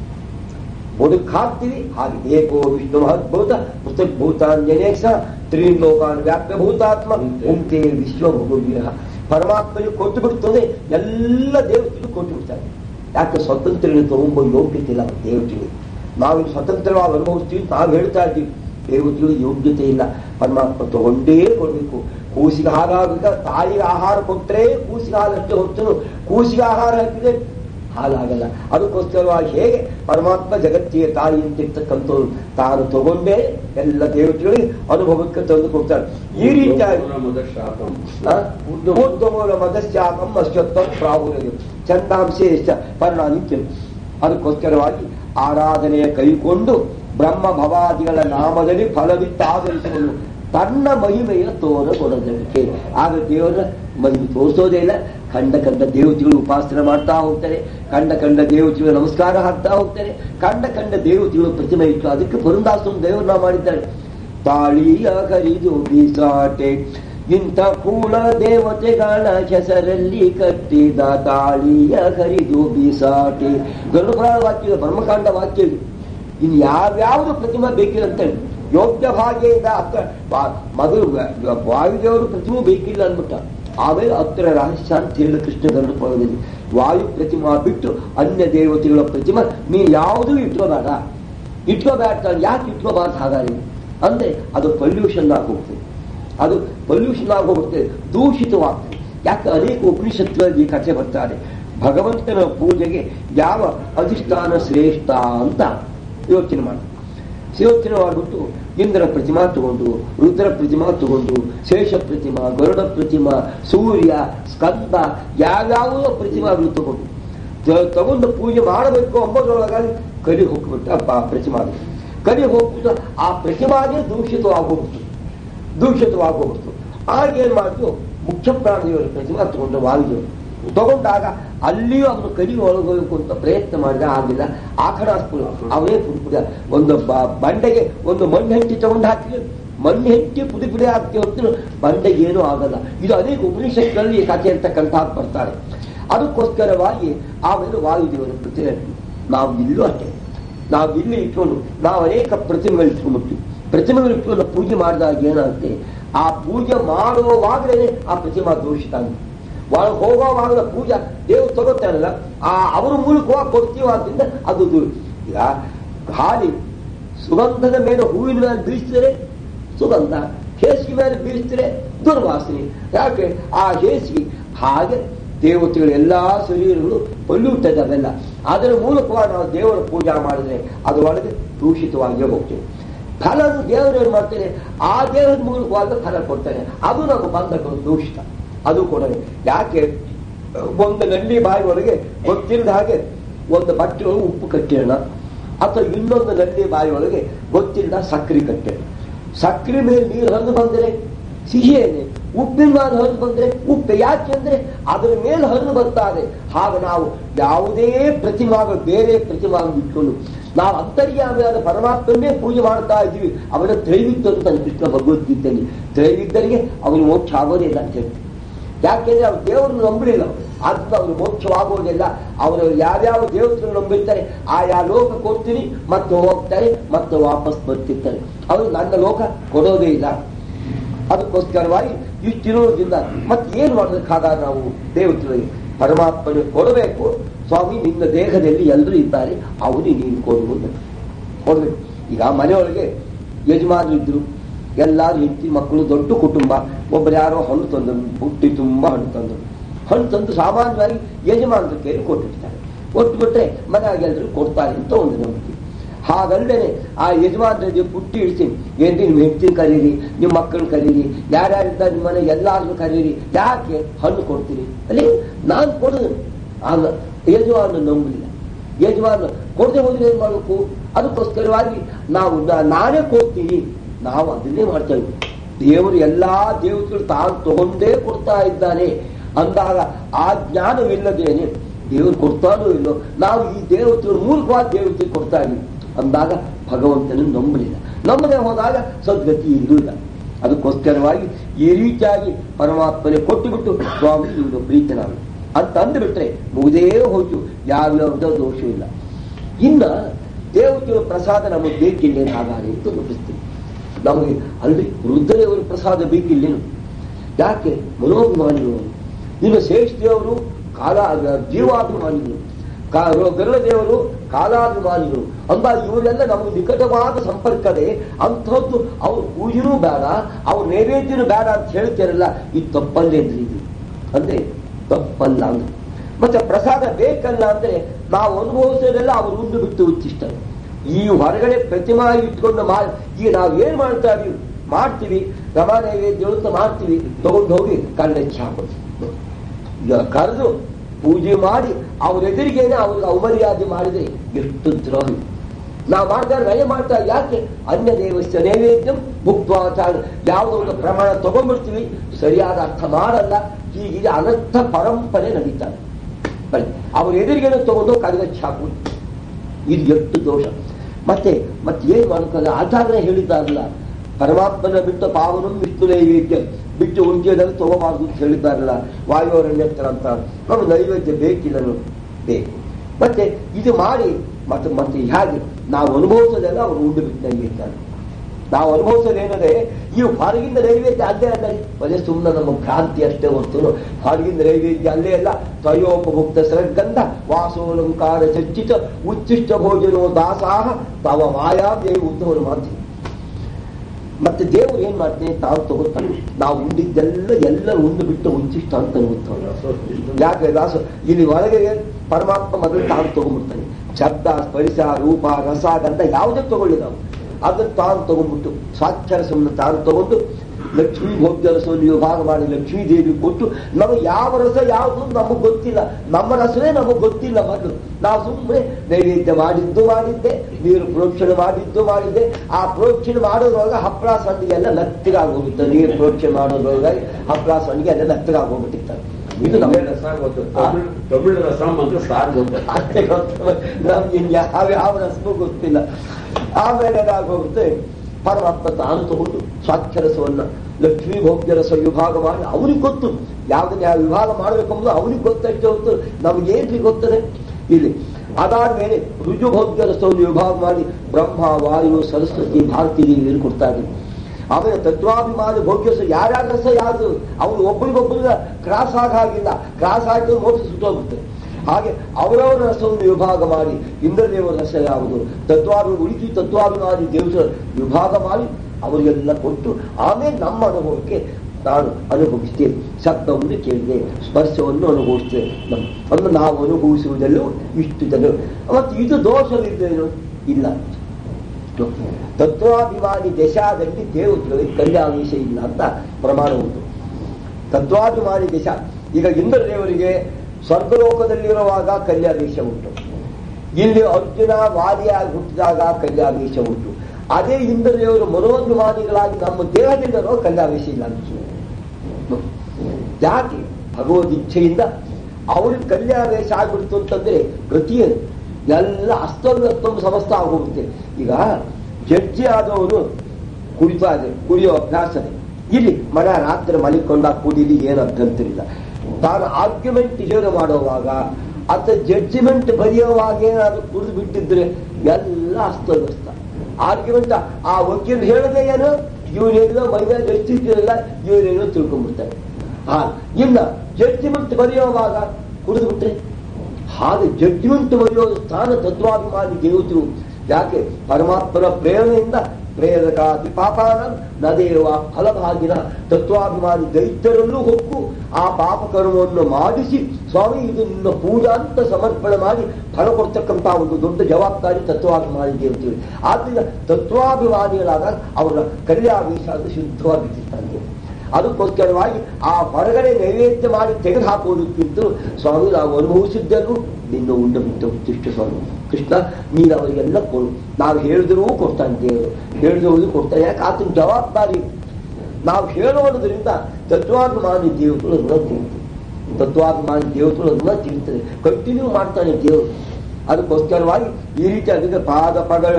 ಬದುಕು ಹಾಕ್ತೀವಿ ಹಾಗೆ ಏಕೋ ವಿಷ್ಣು ಮಹದ್ಭೂತ ಪೃಥಗ್ಭೂತಾಂಜನೇಶ ತ್ರೀಲೋಕಾನ್ ವ್ಯಾಪ್ಯ ಭೂತಾತ್ಮ ಉಂಟೆ ವಿಶ್ವ ಭೂಮಿರಹ ಪರಮಾತ್ಮನಿಗೆ ಕೊಟ್ಟು ಬಿಡ್ತದೆ ಎಲ್ಲ ದೇವತೆಗಳು ಕೊಟ್ಟು ಬಿಡ್ತಾರೆ ಯಾಕೆ ಸ್ವತಂತ್ರ ತಗೊಂಬೋ ಯೋಗ್ಯತೆ ಇಲ್ಲ ದೇವತೆಗಳು ನಾವು ಸ್ವತಂತ್ರವಾಗಿ ಅನುಭವಿಸ್ತೀವಿ ನಾವು ಹೇಳ್ತಾ ಇದ್ದೀವಿ ದೇವತೆಗಳು ಯೋಗ್ಯತೆ ಇಲ್ಲ ಪರಮಾತ್ಮ ತಗೊಂಡೇ ಕೊಡ್ಬೇಕು ಕೂಸಿಗೆ ಹಾಲಾಗ ತಾಯಿಗೆ ಆಹಾರ ಕೊಟ್ಟರೆ ಕೂಸಿಗೆ ಹಾಲಷ್ಟೇ ಹೊತ್ತು ಕೂಸಿಗೆ ಆಹಾರ ಹಾಕಿದ್ರೆ ಹಾಲಾಗಲ್ಲ ಅದಕ್ಕೋಸ್ಕರವಾಗಿ ಹೇಗೆ ಪರಮಾತ್ಮ ಜಗತ್ತಿಗೆ ತಾಯಿ ಅಂತಿರ್ತಕ್ಕಂಥವ್ರು ತಾನು ತಗೊಂಡೇ ಎಲ್ಲ ದೇವತೆಗಳಿಗೆ ಅನುಭವಕ್ಕೆ ತಂದು ಕೊಡ್ತಾರೆ ಈ ರೀತಿಯಾಗಿ ಮದಶಾಪಂ ಊರ್ಧ್ವಮೂಲ ಮದಶ್ಯಾಪಂ ಅಶ್ವತ್ವ ಪ್ರಾಹುರದು ಚಂದಾಂಶೇಶ ಪರಿಣಾಮಿತ್ಯಂ ಅದಕ್ಕೋಸ್ಕರವಾಗಿ ಆರಾಧನೆಯ ಕೈಕೊಂಡು ಬ್ರಹ್ಮ ಭವಾದಿಗಳ ನಾಮದಲ್ಲಿ ಫಲವಿತ್ತಾದರಿಸಿಕೊಂಡು ತನ್ನ ಮಹಿಮೆಯ ತೋರಗೊಡದಕ್ಕೆ ಆಗ ದೇವರ ಮಹಿಮೆ ತೋರಿಸೋದೇ ಇಲ್ಲ ಕಂಡ ಕಂಡ ದೇವತೆಗಳು ಉಪಾಸನೆ ಮಾಡ್ತಾ ಹೋಗ್ತಾರೆ ಕಂಡ ಕಂಡ ದೇವತೆಗಳು ನಮಸ್ಕಾರ ಹಾಕ್ತಾ ಹೋಗ್ತಾರೆ ಕಂಡ ಕಂಡ ದೇವತೆಗಳು ಪ್ರತಿಮೆ ಇಟ್ಟು ಅದಕ್ಕೆ ಪುರಂದಾಸು ದೇವರನ್ನ ಮಾಡಿದ್ದಾರೆ ತಾಳಿಯ ಕರಿದು ಬೀಸಾಟೆ ಇಂಥ ಕೂಲ ದೇವತೆಗಳ ಹೆಸರಲ್ಲಿ ಕಟ್ಟಿದ ತಾಳಿಯ ಕರಿದು ಬೀಸಾಟೆ ಗರುಡಪುರಾಣ ವಾಕ್ಯ ಇದು, ಬ್ರಹ್ಮಕಾಂಡ ವಾಕ್ಯ ಇದು ಇನ್ನು ಯಾವ್ಯಾವುದು ಪ್ರತಿಮೆ ಬೇಕಿಲ್ಲ ಅಂತ ಹೇಳಿ ಯೋಗ್ಯ ಭಾಗ್ಯದಿಂದ ಅತ್ತ ವಾ- ಮೊದಲು ವ- ವಾಯುದೇವರು ಪ್ರತಿಮೆ ಬೇಕಿಲ್ಲ ಅಂದ್ಬಿಟ್ಟ ಆಮೇಲೆ ಹತ್ತಿರ ರಹಸ್ಯ ಅಂತ ಹೇಳಿ ಕೃಷ್ಣ ಗರುಡಪುರದಲ್ಲಿ ವಾಯು ಪ್ರತಿಮಾ ಬಿಟ್ಟು ಅನ್ಯ ದೇವತೆಗಳ ಪ್ರತಿಮೆ ನೀನು ಯಾವುದೂ ಇಟ್ಕೋಬೇಡ ಇಟ್ಕೋಬೇಡ ಯಾಕೆ ಇಟ್ಕೋಬಾರ್ದು ಹಾಗಾದ್ರೆ ಅಂದ್ರೆ ಅದು ಪೊಲ್ಯೂಷನ್ ಆಗಿ ಹೋಗ್ತದೆ ಅದು ಪೊಲ್ಯೂಷನ್ ಆಗಿ ಹೋಗುತ್ತೆ ದೂಷಿತವಾಗ್ತದೆ ಯಾಕೆ ಅನೇಕ ಉಪನಿಷತ್ತುಗಳಲ್ಲಿ ಈ ಕಥೆ ಬರ್ತಾರೆ ಭಗವಂತನ ಪೂಜೆಗೆ ಯಾವ ಅಧಿಷ್ಠಾನ ಶ್ರೇಷ್ಠ ಅಂತ ಯೋಚನೆ ಮಾಡಿ ಯೋಚನೆ ಮಾಡಿಬಿಟ್ಟು ಇಂದ್ರ ಪ್ರತಿಮಾ ತಗೊಂಡು ರುದ್ರ ಪ್ರತಿಮಾ ತಗೊಂಡು ಶೇಷ ಪ್ರತಿಮಾ ಗರುಡ ಪ್ರತಿಮಾ ಸೂರ್ಯ ಸ್ಕಂದ ಯಾವ್ಯಾವ ಪ್ರತಿಮಾಗಳು ತಗೊಂಡು ತ- ತಗೊಂಡು ಪೂಜೆ ಮಾಡಬೇಕು ಅಂಬೋದ್ರೊಳಗಾಗಿ ಕರಿ ಹೋಗ್ಬಿಟ್ಟು ಆ ಪ್ರತಿಮಾಗೆ ಕರಿ ಹೋಗ್ಬಿಟ್ಟು ಆ ಪ್ರತಿಮಾಗೆ ದೂಷಿತವಾಗೋಗ್ಬಿಟ್ಟು ದೂಷಿತವಾಗೋಗ್ಬಿಡ್ತು ಆಗ ಏನ್ ಮಾಡಿದ್ರು ಮುಖ್ಯ ಪ್ರಾಣಿಯವರ ಪ್ರತಿಮಾ ತಗೊಂಡು ವಾಯುದೇವರು ತಗೊಂಡಾಗ ಅಲ್ಲಿಯೂ ಅವನು ಕಡಿ ಒಳಗೋಗಬೇಕು ಅಂತ ಪ್ರಯತ್ನ ಮಾಡಿದ ಆಗಿಲ್ಲ ಆಖಡಾಸ್ಪುರ ಅವನೇ ಪುಡಿ ಪುಡಿ ಒಂದು ಬ- ಬಂಡೆಗೆ ಒಂದು ಮಣ್ಣು ಹೆಂಟಿ ತಗೊಂಡು ಹಾಕಿ ಮಣ್ಣು ಹೆಂಟಿ ಪುಡಿ ಪುಡಿ ಹಾಕಿ ಹೊತ್ತು ಬಂಡೆಗೆ ಏನೂ ಆಗಲ್ಲ ಇದು ಅನೇಕ ಉಪನಿಷತ್ಗಳಲ್ಲಿ ಈ ಕಥೆ ಅಂತಕ್ಕಂಥ ಬರ್ತಾರೆ ಅದಕ್ಕೋಸ್ಕರವಾಗಿ ಆಮೇಲೆ ವಾಯುದೇವರ ಪ್ರತಿಮೆ ನಾವು ಇಲ್ಲೂ ಅಷ್ಟೇ ನಾವು ಇಲ್ಲಿ ಇಟ್ಕೊಂಡು ನಾವು ಅನೇಕ ಪ್ರತಿಮೆಗಳು ಇಟ್ಕೊಂಡ್ಬಿಡ್ತೀವಿ ಪ್ರತಿಮೆಗಳು ಇಟ್ಕೊಂಡು ಪೂಜೆ ಮಾಡಿದಾಗ ಏನಾಗುತ್ತೆ ಆ ಪೂಜೆ ಮಾಡುವಾಗಲೇ ಆ ಪ್ರತಿಮಾ ದೋಷಿತ ಆಗುತ್ತೆ ಒಳಗೆ ಹೋಗುವಾಗ ಪೂಜೆ ದೇವ್ರು ತಗೋತಾರಲ್ಲ ಆ ಅವ್ರ ಮೂಲಕವಾಗಿ ಕೊಡ್ತೀವಿ ಆದ್ದರಿಂದ ಅದು ದು- ಈಗ ಖಾಲಿ ಸುಗಂಧದ ಮೇಲೆ ಹೂವಿನ ಮೇಲೆ ಬೀಸಿದರೆ ಸುಗಂಧ ಹೇಸಿಗೆ ಮೇಲೆ ಬೀಸಿದರೆ ದುರ್ವಾಸನೆ ಯಾಕೆ ಆ ಹೇಸಿಗೆ ಹಾಗೆ ದೇವತೆಗಳ ಎಲ್ಲಾ ಶರೀರಗಳು ಪೊಲ್ಯೂಟೆಡ್ ಅವೆಲ್ಲ ಅದರ ಮೂಲಕವಾಗಿ ನಾವು ದೇವರ ಪೂಜೆ ಮಾಡಿದ್ರೆ ಅದು ಒಳಗೆ ದೂಷಿತವಾಗಿ ಹೋಗ್ತೇವೆ ಫಲ ದೇವರು ಏನ್ ಮಾಡ್ತಾರೆ ಆ ದೇವರ ಮೂಲಕವಾಗಿ ಫಲ ಕೊಡ್ತಾನೆ ಅದು ನಮ್ಮ ಬಂಧಗಳು ದೂಷಿತ ಅದು ಕೂಡ ಯಾಕೆ ಒಂದು ನಲ್ಲಿ ಬಾಯಿ ಒಳಗೆ ಗೊತ್ತಿಲ್ಲದ ಹಾಗೆ ಒಂದು ಬಟ್ಟೆ ಒಳಗೆ ಉಪ್ಪು ಕಟ್ಟಿರೋಣ ಅಥವಾ ಇನ್ನೊಂದು ನಲ್ಲಿ ಬಾಯಿ ಒಳಗೆ ಗೊತ್ತಿಲ್ಲದ ಸಕ್ಕರೆ ಕಟ್ಟಿರೋಣ ಸಕ್ಕರೆ ಮೇಲೆ ನೀರು ಹರಿದು ಬಂದರೆ ಸಿಹಿಯೇನೆ ಉಪ್ಪಿನ ಮೇಲೆ ಹರಿದು ಬಂದ್ರೆ ಉಪ್ಪು ಯಾಕೆ ಅಂದ್ರೆ ಅದರ ಮೇಲೆ ಹರಿದು ಬರ್ತಾರೆ ಹಾಗೆ ನಾವು ಯಾವುದೇ ಪ್ರತಿಮಾಗ ಬೇರೆ ಪ್ರತಿಮಾಗ ಇಟ್ಕೊಂಡು ನಾವು ಅಂತರ್ಯಾಮಿಯಾದ ಪರಮಾತ್ಮನ್ನೇ ಪೂಜೆ ಮಾಡ್ತಾ ಇದ್ದೀವಿ ಅವನ ತ್ರೈವಿದ್ದ ಅಂತ ಕೃಷ್ಣ ಭಗವದ್ಗೀತೆಯಲ್ಲಿ ತ್ರೈವಿದ್ದರಿಗೆ ಅವನು ಮೋಕ್ಷ ಆಗೋದೇ ಇಲ್ಲ ಅಂತ ಹೇಳ್ತೀವಿ ಯಾಕೆಂದ್ರೆ ಅವ್ರು ದೇವರನ್ನು ನಂಬಲಿಲ್ಲ ಅಂತ ಅವ್ರು ಮೋಕ್ಷವಾಗುವುದಿಲ್ಲ ಅವರು ಯಾವ್ಯಾವ ದೇವತೆಗಳು ನಂಬಿರ್ತಾರೆ ಆಯಾ ಲೋಕ ಕೊಡ್ತೀನಿ ಮತ್ತೆ ಹೋಗ್ತಾರೆ ಮತ್ತೆ ವಾಪಸ್ ಬರ್ತಿರ್ತಾರೆ ಅವರು ನನ್ನ ಲೋಕ ಕೊಡೋದೇ ಇಲ್ಲ ಅದಕ್ಕೋಸ್ಕರವಾಗಿ ಇಷ್ಟಿರೋದ್ರಿಂದ ಮತ್ತೆ ಏನ್ ಮಾಡೋದಕ್ಕೆ ಹಾಗಾದ್ರೆ ನಾವು ದೇವತೆಗಳಿಗೆ ಪರಮಾತ್ಮನಿಗೆ ಕೊಡಬೇಕು ಸ್ವಾಮಿ ನಿನ್ನ ದೇಹದಲ್ಲಿ ಎಲ್ಲರೂ ಇದ್ದಾರೆ ಅವನಿಗೆ ನೀನು ಕೊಡುವುದು ಕೊಡ್ಬೇಕು ಈಗ ಮನೆಯೊಳಗೆ ಯಜಮಾನರು ಇದ್ರು ಎಲ್ಲಾರು ಹೆಂಡತಿ ಮಕ್ಕಳು ದೊಡ್ಡ ಕುಟುಂಬ ಒಬ್ಬರು ಯಾರೋ ಹಣ್ಣು ತಂದರು ಬುಟ್ಟಿ ತುಂಬಾ ಹಣ್ಣು ತಂದರು ಹಣ್ಣು ತಂದು ಸಾಮಾನ್ಯವಾಗಿ ಯಜಮಾನರ ಕೈಲಿ ಕೊಟ್ಟಿರ್ತಾರೆ ಕೊಟ್ಬಿಟ್ರೆ ಮನೆಯಾಗ ಎಲ್ಲರೂ ಕೊಡ್ತಾರೆ ಅಂತ ಒಂದು ನಂಬಿಕೆ ಹಾಗಲ್ಲದೆ ಆ ಯಜಮಾನರಿಗೆ ಪುಟ್ಟಿ ಇಡ್ಸಿ ಏನ್ರಿ ನಿಮ್ಮ ಹೆಂಡತಿನ ಕರೀರಿ ನಿಮ್ಮ ಮಕ್ಕಳನ್ನ ಕರೀರಿ ಯಾರ್ಯಾರಿದ್ದಾರೆ ನಿಮ್ಮ ಮನೆ ಎಲ್ಲಾರನ್ನು ಕರೀರಿ ಯಾಕೆ ಹಣ್ಣು ಕೊಡ್ತೀನಿ ಅಲ್ಲಿ ನಾನು ಕೊಡೋದು ಆಗ ಯಜಮಾನ ನಂಬಲಿಲ್ಲ ಯಜಮಾನ ಕೊಡದೆ ಹೋದ್ರೆ ಏನ್ ಮಾಡಬೇಕು ಅದಕ್ಕೋಸ್ಕರವಾಗಿ ನಾವು ನಾ- ನಾನೇ ಕೊಡ್ತೀನಿ ನಾವು ಅದನ್ನೇ ಮಾಡ್ತಾ ಇದ್ವಿ ದೇವರು ಎಲ್ಲಾ ದೇವತೆಗಳು ತಾನು ತಗೊಂಡೇ ಕೊಡ್ತಾ ಇದ್ದಾನೆ ಅಂದಾಗ ಆ ಜ್ಞಾನವಿಲ್ಲದೇನೆ ದೇವರು ಕೊಡ್ತಾನೋ ಇಲ್ಲೋ ನಾವು ಈ ದೇವತೆಗಳ ಮೂಲಕವಾದ ದೇವತೆ ಕೊಡ್ತಾ ಇದೀವಿ ಅಂದಾಗ ಭಗವಂತನ ನಂಬಲಿಲ್ಲ ನಂಬದೆ ಹೋದಾಗ ಸದ್ಗತಿ ಇರುವುದಿಲ್ಲ ಅದಕ್ಕೋಸ್ಕರವಾಗಿ ಈ ರೀತಿಯಾಗಿ ಪರಮಾತ್ಮನೆ ಕೊಟ್ಟು ಬಿಟ್ಟು ಸ್ವಾಮಿ ಇವನು ಪ್ರೀತನಾಗ ಅಂತ ಅಂದ್ಬಿಟ್ರೆ ಮುಗಿದೇ ಹೋಯ್ತು ಯಾವ್ಯಾವುದೋ ದೋಷ ಇಲ್ಲ ಇನ್ನ ದೇವತೆಗಳ ಪ್ರಸಾದ ನಮಗೆ ಬೇಕಿಲ್ಲೇನು ಹಾಗಾದ್ರೆ ಅಂತ ನೋಡಿಸ್ತೀನಿ ನಮಗೆ ಅಲ್ಲಿ ರುದ್ರದೇವರ ಪ್ರಸಾದ ಬೇಕಿಲ್ಲೇನು ಯಾಕೆ ಮನೋಭಿಮಾನಿಗಳು ಇನ್ನು ಶೇಷ ದೇವರು ಕಾಲ ಜೀವಾಭಿಮಾನಿಗಳು ಗರುಡದೇವರು ಕಾಲಾಭಿಮಾನಿಗಳು ಅಂದ ಇವರೆಲ್ಲ ನಮಗೆ ನಿಕಟವಾದ ಸಂಪರ್ಕದೇ ಅಂಥದ್ದು ಅವ್ರ ಪೂಜೆನೂ ಬೇಡ ಅವ್ರ ನೈವೇದ್ಯನೂ ಬೇಡ ಅಂತ ಹೇಳ್ತಾರಲ್ಲ ಇದು ತಪ್ಪಲ್ಲೇನ್ರಿ ಇದು ಅಂದ್ರೆ ತಪ್ಪಲ್ಲ ಅಂದ್ರೆ ಮತ್ತೆ ಪ್ರಸಾದ ಬೇಕಲ್ಲ ಅಂದ್ರೆ ನಾವು ಅನುಭವಿಸೋದೆಲ್ಲ ಅವರು ಉಂಡು ಬಿಟ್ಟು ಉಚ್ಚಿಷ್ಟ ಈ ಹೊರಗಡೆ ಪ್ರತಿಮಾ ಇಟ್ಕೊಂಡು ಮಾ ಈಗ ನಾವು ಏನ್ ಮಾಡ್ತಾ ಇದೀವಿ ಮಾಡ್ತೀವಿ ರಮಾ ನೈವೇದ್ಯ ಅಂತ ಮಾಡ್ತೀವಿ ತಗೊಂಡು ಹೋಗಿ ಕಣ್ಣೆಚ್ಚಿ ಹಾಕೋದು ಈಗ ಕರೆದು ಪೂಜೆ ಮಾಡಿ ಅವ್ರ ಎದುರಿಗೇನೆ ಅವ್ರಿಗೆ ಅವಮರ್ಯಾದೆ ಮಾಡಿದ್ರೆ ಎಷ್ಟು ದ್ರೋಹಿ ನಾವು ಮಾಡ್ತಾ ನಯ ಮಾಡ್ತಾ ಯಾಕೆ ಅನ್ಯ ದೇವಸ್ಥ ನೈವೇದ್ಯಂ ಭುಕ್ವಾಚಾರ ಯಾವುದೋ ಒಂದು ಪ್ರಮಾಣ ತಗೊಂಡ್ಬಿಡ್ತೀವಿ ಸರಿಯಾದ ಅರ್ಥ ಮಾಡಲ್ಲ ಹೀಗಿದೆ ಅನರ್ಥ ಪರಂಪರೆ ನಡೀತಾರೆ ಬನ್ನಿ ಅವ್ರ ಎದುರಿಗೇನೆ ತಗೊಂಡು ಕರಗಚ್ಚಿ ಹಾಕುದು ಇದು ಎಷ್ಟು ದೋಷ ಮತ್ತೆ ಮತ್ತೆ ಏನ್ ಮಾಡ್ಕೊಳ್ಳ ಆಚಾರ್ಯ ಹೇಳಿದ್ದಾರಲ್ಲ ಪರಮಾತ್ಮನ ಬಿಟ್ಟ ಪಾವನಂ ವಿಷ್ಣು ನೈವೇದ್ಯ ಬಿಟ್ಟು ಉಳಿಕೆದಲ್ಲಿ ತಗೋಬಾರ್ದು ಅಂತ ಹೇಳಿದ್ದಾರಲ್ಲ ವಾಯುವರಣ್ಯತ್ರ ಅಂತ ನಾವು ನೈವೇದ್ಯ ಬೇಕಿಲ್ಲ ನಾವು ಬೇಕು ಮತ್ತೆ ಇದು ಮಾಡಿ ಮತ್ತೆ ಮತ್ತೆ ಹೇಗೆ ನಾವು ಅನುಭವಿಸೋದೆಲ್ಲ ಅವರು ಉಂಡು ಬಿಟ್ಟು ನೈವೇದ್ಯ ನಾವು ಅನುಭವಿಸೋದೇನದೆ ಈ ಹೊರಗಿಂದ ನೈವೇದ್ಯ ಅಲ್ಲೇ ಅಲ್ಲ ಅದೇ ಸುಮ್ಮನೆ ನಮ್ಮ ಭ್ರಾಂತಿ ಅಷ್ಟೇ ಹೊರತು ಹೊರಗಿಂದ ನೈವೇದ್ಯ ಅಲ್ಲೇ ಅಲ್ಲ ತ್ರಯೋಪಭುಕ್ತ ಸರಗಂಧ ವಾಸೋಲಂಕಾರ ಚರ್ಚಿತ ಉಚ್ಚಿಷ್ಟ ಭೋಜನೋ ದಾಸಾಹ ತವ ಮಾಯಾ ದೇವಿ ಉದ್ದವರು ಮಾಡ್ತೀವಿ ಮತ್ತೆ ದೇವರು ಏನ್ ಮಾಡ್ತೇನೆ ತಾವು ತಗೋತಾನೆ ನಾವು ಉಂಡಿದ್ದೆಲ್ಲ ಎಲ್ಲರೂ ಉಂಡು ಬಿಟ್ಟು ಉಚ್ಚಿಷ್ಟ ಅಂತ ಅನ್ಕೋತಾನೆ ಯಾಕೆ ದಾಸ ಇಲ್ಲಿ ಒಳಗೆ ಪರಮಾತ್ಮ ಮೊದಲು ತಾನು ತಗೊಂಡ್ಬಿಡ್ತಾನೆ ಶಬ್ದ ಸ್ಪರಿಶ ರೂಪ ರಸ ಗಂಧ ಯಾವುದೇ ತಗೊಳ್ಳಿ ನಾವು ಅದನ್ನು ತಾನು ತಗೊಂಡ್ಬಿಟ್ಟು ಸಾಕ್ಷರಸವನ್ನು ತಾನು ತಗೊಂಡು ಲಕ್ಷ್ಮೀ ಭೋಗ್ಯ ರಸವನ್ನು ವಿಭಾಗ ಮಾಡಿ ಲಕ್ಷ್ಮೀ ದೇವಿ ಕೊಟ್ಟು ನಮಗೆ ಯಾವ ರಸ ಯಾವುದು ನಮಗೆ ಗೊತ್ತಿಲ್ಲ ನಮ್ಮ ರಸವೇ ನಮಗೆ ಗೊತ್ತಿಲ್ಲ ಮೊದಲು ನಾವು ಸುಮ್ಮನೆ ನೈವೇದ್ಯ ಮಾಡಿದ್ದು ಮಾಡಿದ್ದೆ ನೀರು ಪ್ರೋಕ್ಷಣೆ ಮಾಡಿದ್ದು ಮಾಡಿದ್ದೆ ಆ ಪ್ರೋಕ್ಷಣೆ ಮಾಡೋದ್ರೊಳಗೆ ಹಪ್ಪಳ ಸಂಡಿಗೆ ಎಲ್ಲ ನತ್ತಿಗಾಗಿ ಹೋಗುತ್ತೆ ನೀರು ಪ್ರೋಕ್ಷಣೆ ಮಾಡೋದ್ರೊಳಗೆ ಹಪ್ಪಳ ಸಂಡಿಗೆ ಎಲ್ಲ ನತ್ತಿಗಾಗಿ ಹೋಗ್ಬಿಟ್ಟಿರ್ತಾರೆ ಇದು ನಮ್ಮ ತಮಿಳ್ ರಸ ಗೊತ್ತು ತಮಿಳ್ ತಮಿಳ್ ರಸ ಮಾತ್ರ ಸಾರ್ ಗೊತ್ತು ಅಷ್ಟೇ ಗೊತ್ತು ನಮ್ಗೆ ಇನ್ ಯಾವ ಯಾವ ರಸಮೂ ಗೊತ್ತಿಲ್ಲ ಆಮೇಲೆ ಏನಾಗೋಗುತ್ತೆ ಪರಮಾತ್ಮ ತಾನು ತಗೊಂಡು ಸಾಕ್ಷರಸವನ್ನ ಲಕ್ಷ್ಮೀ ಭೋಗ್ಯ ರಸ ವಿಭಾಗ ಮಾಡಿ ಅವ್ರಿಗೆ ಗೊತ್ತು ಯಾವ್ದನ್ನ ಯಾವ ವಿಭಾಗ ಮಾಡಬೇಕೆಂಬುದು ಅವ್ರಿಗೆ ಗೊತ್ತಷ್ಟೇ ಹೊತ್ತು ನಮ್ಗೇನ್ರಿ ಗೊತ್ತದೆ ಇಲ್ಲಿ ಅದಾದ್ಮೇಲೆ ರುಜು ಭೋಗ್ಯ ರಸವನ್ನು ವಿಭಾಗ ಮಾಡಿ ಬ್ರಹ್ಮ ವಾಯು ಸರಸ್ವತಿ ಭಾರತಿ ದೇವಿಯನ್ನು ಕೊಡ್ತಾ ಇದ್ದಾರೆ ಆಮೇಲೆ ತತ್ವಾಭಿಮಾನಿ ಭೋಗ್ಯ ರಸ ಯಾರ್ಯಾರ ರಸ ಯಾವುದು ಅವ್ರು ಒಬ್ಬರಿಗೊಬ್ಬರಿಗೆ ಕ್ರಾಸ್ ಆಗಾಗಿಲ್ಲ ಕ್ರಾಸ್ ಆಗಿದ್ರೆ ಮೋಸ ಸುಟ್ಟೋಗುತ್ತೆ ಹಾಗೆ ಅವರವರ ರಸವನ್ನು ವಿಭಾಗ ಮಾಡಿ ಇಂದ್ರದೇವರ ರಸ ಯಾವುದು ತತ್ವಾಭಿ ಉಳಿಸಿ ತತ್ವಾಭಿಮಾನಿ ದೇವರ ವಿಭಾಗ ಮಾಡಿ ಅವರಿಗೆಲ್ಲ ಕೊಟ್ಟು ಆಮೇಲೆ ನಮ್ಮ ಅನುಭವಕ್ಕೆ ನಾನು ಅನುಭವಿಸ್ತೇನೆ ಶಬ್ದವನ್ನು ಕೇಳಿದೆ ಸ್ಪರ್ಶವನ್ನು ಅನುಭವಿಸ್ತೇನೆ ನಮ್ಮ ಅಂದ್ರೆ ನಾವು ಅನುಭವಿಸುವುದೆಲ್ಲೂ ಇಷ್ಟು ಜನ ಮತ್ತು ಇದು ದೋಷವಿದ್ದೇನು ಇಲ್ಲ ತತ್ವಾಭಿಮಾನಿ ದಶಾದಲ್ಲಿ ದೇವತೆಗಳಿಗೆ ಕಲ್ಯಾಣೇಶ ಇಲ್ಲ ಅಂತ ಪ್ರಮಾಣ ಉಂಟು ತತ್ವಾಭಿಮಾನಿ ದಶ ಈಗ ಇಂದ್ರ ದೇವರಿಗೆ ಸ್ವರ್ಗಲೋಕದಲ್ಲಿರುವಾಗ ಕಲ್ಯಾಣೇಶ ಉಂಟು ಇಲ್ಲಿ ಅರ್ಜುನ ವಾದಿಯಾಗಿ ಹುಟ್ಟಿದಾಗ ಕಲ್ಯಾಣೇಶ ಉಂಟು ಅದೇ ಇಂದ್ರದೇವರು ಮನೋಭಿಮಾನಿಗಳಾಗಿ ನಮ್ಮ ದೇಹದಿಂದಲೋ ಕಲ್ಯಾಣೇಶ ಇಲ್ಲ ಅಂತ ಯಾಕೆ ಭಗವದ್ ಇಚ್ಛೆಯಿಂದ ಅವ್ರಿಗೆ ಕಲ್ಯಾಣೇಶ ಆಗ್ಬಿಡ್ತು ಅಂತಂದ್ರೆ ಗತಿಯೇನು ಎಲ್ಲ ಅಸ್ತವ್ಯಸ್ತೊಂದು ಸಮಸ್ತ ಆಗೋಗುತ್ತೆ ಈಗ ಜಡ್ಜಿ ಆದವನು ಕುಡಿತಾ ಇದೆ ಕುಡಿಯೋ ಅಭ್ಯಾಸ ಇದೆ ಇಲ್ಲಿ ಮನ ರಾತ್ರಿ ಮಲಿಕೊಂಡಾಗ ಕುಡಿಲಿ ಏನು ಅಭ್ಯಂತರ ಇಲ್ಲ ತಾನು ಆರ್ಗ್ಯುಮೆಂಟ್ ಹೇಳು ಮಾಡುವಾಗ ಅಥವಾ ಜಡ್ಜಿಮೆಂಟ್ ಬರೆಯುವಾಗ ಏನಾದ್ರು ಕುಡಿದು ಬಿಟ್ಟಿದ್ರೆ ಎಲ್ಲ ಅಸ್ತವ್ಯಸ್ತ ಆರ್ಗ್ಯುಮೆಂಟ್ ಆ ವಕೀಲ ಹೇಳದೆ ಏನು ಇವ್ರು ಹೇಳಿದ ಮೈದಾನ ಎಷ್ಟಿರಲಿಲ್ಲ ಇವ್ರೇನೋ ತಿಳ್ಕೊಂಡ್ಬಿಡ್ತಾರೆ ಹಾ ಇಲ್ಲ ಜಡ್ಜಿಮೆಂಟ್ ಬರೆಯುವಾಗ ಕುಡಿದು ಬಿಟ್ರೆ ಹಾಗೆ ಜಡ್ಜ್ಮೆಂಟ್ ಬರೆಯೋ ಸ್ಥಾನ ತತ್ವಾಭಿಮಾನಿ ದೇವತರು ಯಾಕೆ ಪರಮಾತ್ಮನ ಪ್ರೇರಣೆಯಿಂದ ಪ್ರೇರಕಾತಿ ಪಾಪಾನ ನದೇವ ಫಲಭಾಗಿನ ತತ್ವಾಭಿಮಾನಿ ದೈತ್ಯರಲ್ಲೂ ಹೊಕ್ಕು ಆ ಪಾಪ ಕರ್ಮವನ್ನು ಮಾಡಿಸಿ ಸ್ವಾಮಿ ಇದು ನಿನ್ನ ಪೂಜಾ ಅಂತ ಸಮರ್ಪಣೆ ಮಾಡಿ ಫಲ ಕೊಡ್ತಕ್ಕಂಥ ಒಂದು ದೊಡ್ಡ ಜವಾಬ್ದಾರಿ ತತ್ವಾಭಿಮಾನಿ ದೇವತೆಗಳು ಆದ್ರಿಂದ ತತ್ವಾಭಿಮಾನಿಗಳಾದಾಗ ಅವರ ಕಲ್ಯಾವೇಶ ಅದು ಶುದ್ಧವಾಗಿರ್ತಾರೆ ಅದಕ್ಕೋಸ್ಕರವಾಗಿ ಆ ಹೊರಗಡೆ ನೈವೇದ್ಯ ಮಾಡಿ ತೆಗೆದು ಹಾಕುವುದಕ್ಕಿಂತ ಸ್ವಾಮಿ ನಾವು ಅನುಭವಿಸಿದ್ದನ್ನು ನಿನ್ನ ಉಂಡು ಬಿಟ್ಟು ಉತ್ತಿಷ್ಟು ಸ್ವಾಮಿ ಕೃಷ್ಣ ನೀನು ಅವರಿಗೆಲ್ಲ ಕೊಡು ನಾವು ಹೇಳಿದ್ರೂ ಕೊಡ್ತಾನೆ ದೇವರು ಹೇಳಿದವರು ಕೊಡ್ತಾನೆ ಯಾಕೆ ಆತನ ಜವಾಬ್ದಾರಿ ನಾವು ಹೇಳೋದ್ರಿಂದ ತತ್ವಾಭಿಮಾನಿ ದೇವತೆಗಳು ಋಣ ತೀರ್ತದೆ ತತ್ವಾಭಿಮಾನಿ ದೇವತೆಗಳು ಋಣ ತೀರ್ತದೆ ಕಂಟಿನ್ಯೂ ಮಾಡ್ತಾನೆ ದೇವರು ಅದಕ್ಕೋಸ್ಕರವಾಗಿ ಈ ರೀತಿ ಅದಕ್ಕೆ ಪಾದ ಪಗಳ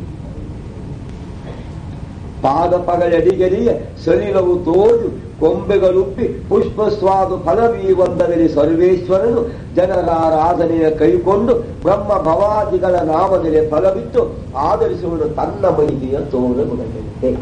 ಪಾದ ಪಗಲಡಿಗರಿಗೆ ಸಲಿಲವು ತೋರು ಕೊಂಬೆಗಳುಪ್ಪಿ ಪುಷ್ಪ ಸ್ವಾದು ಫಲವೀ ಒಂದರಲ್ಲಿ ಸರ್ವೇಶ್ವರನು ಜನರ ಆರಾಧನೆಯ ಕೈಕೊಂಡು ಬ್ರಹ್ಮ ಭವಾದಿಗಳ ನಾಮದಲ್ಲಿ ಫಲವಿತ್ತು ಆಧರಿಸುವುದು ತನ್ನ ಮಹಿಮೆಯ ತೋರಗೊಳ್ಳಲಿದೆ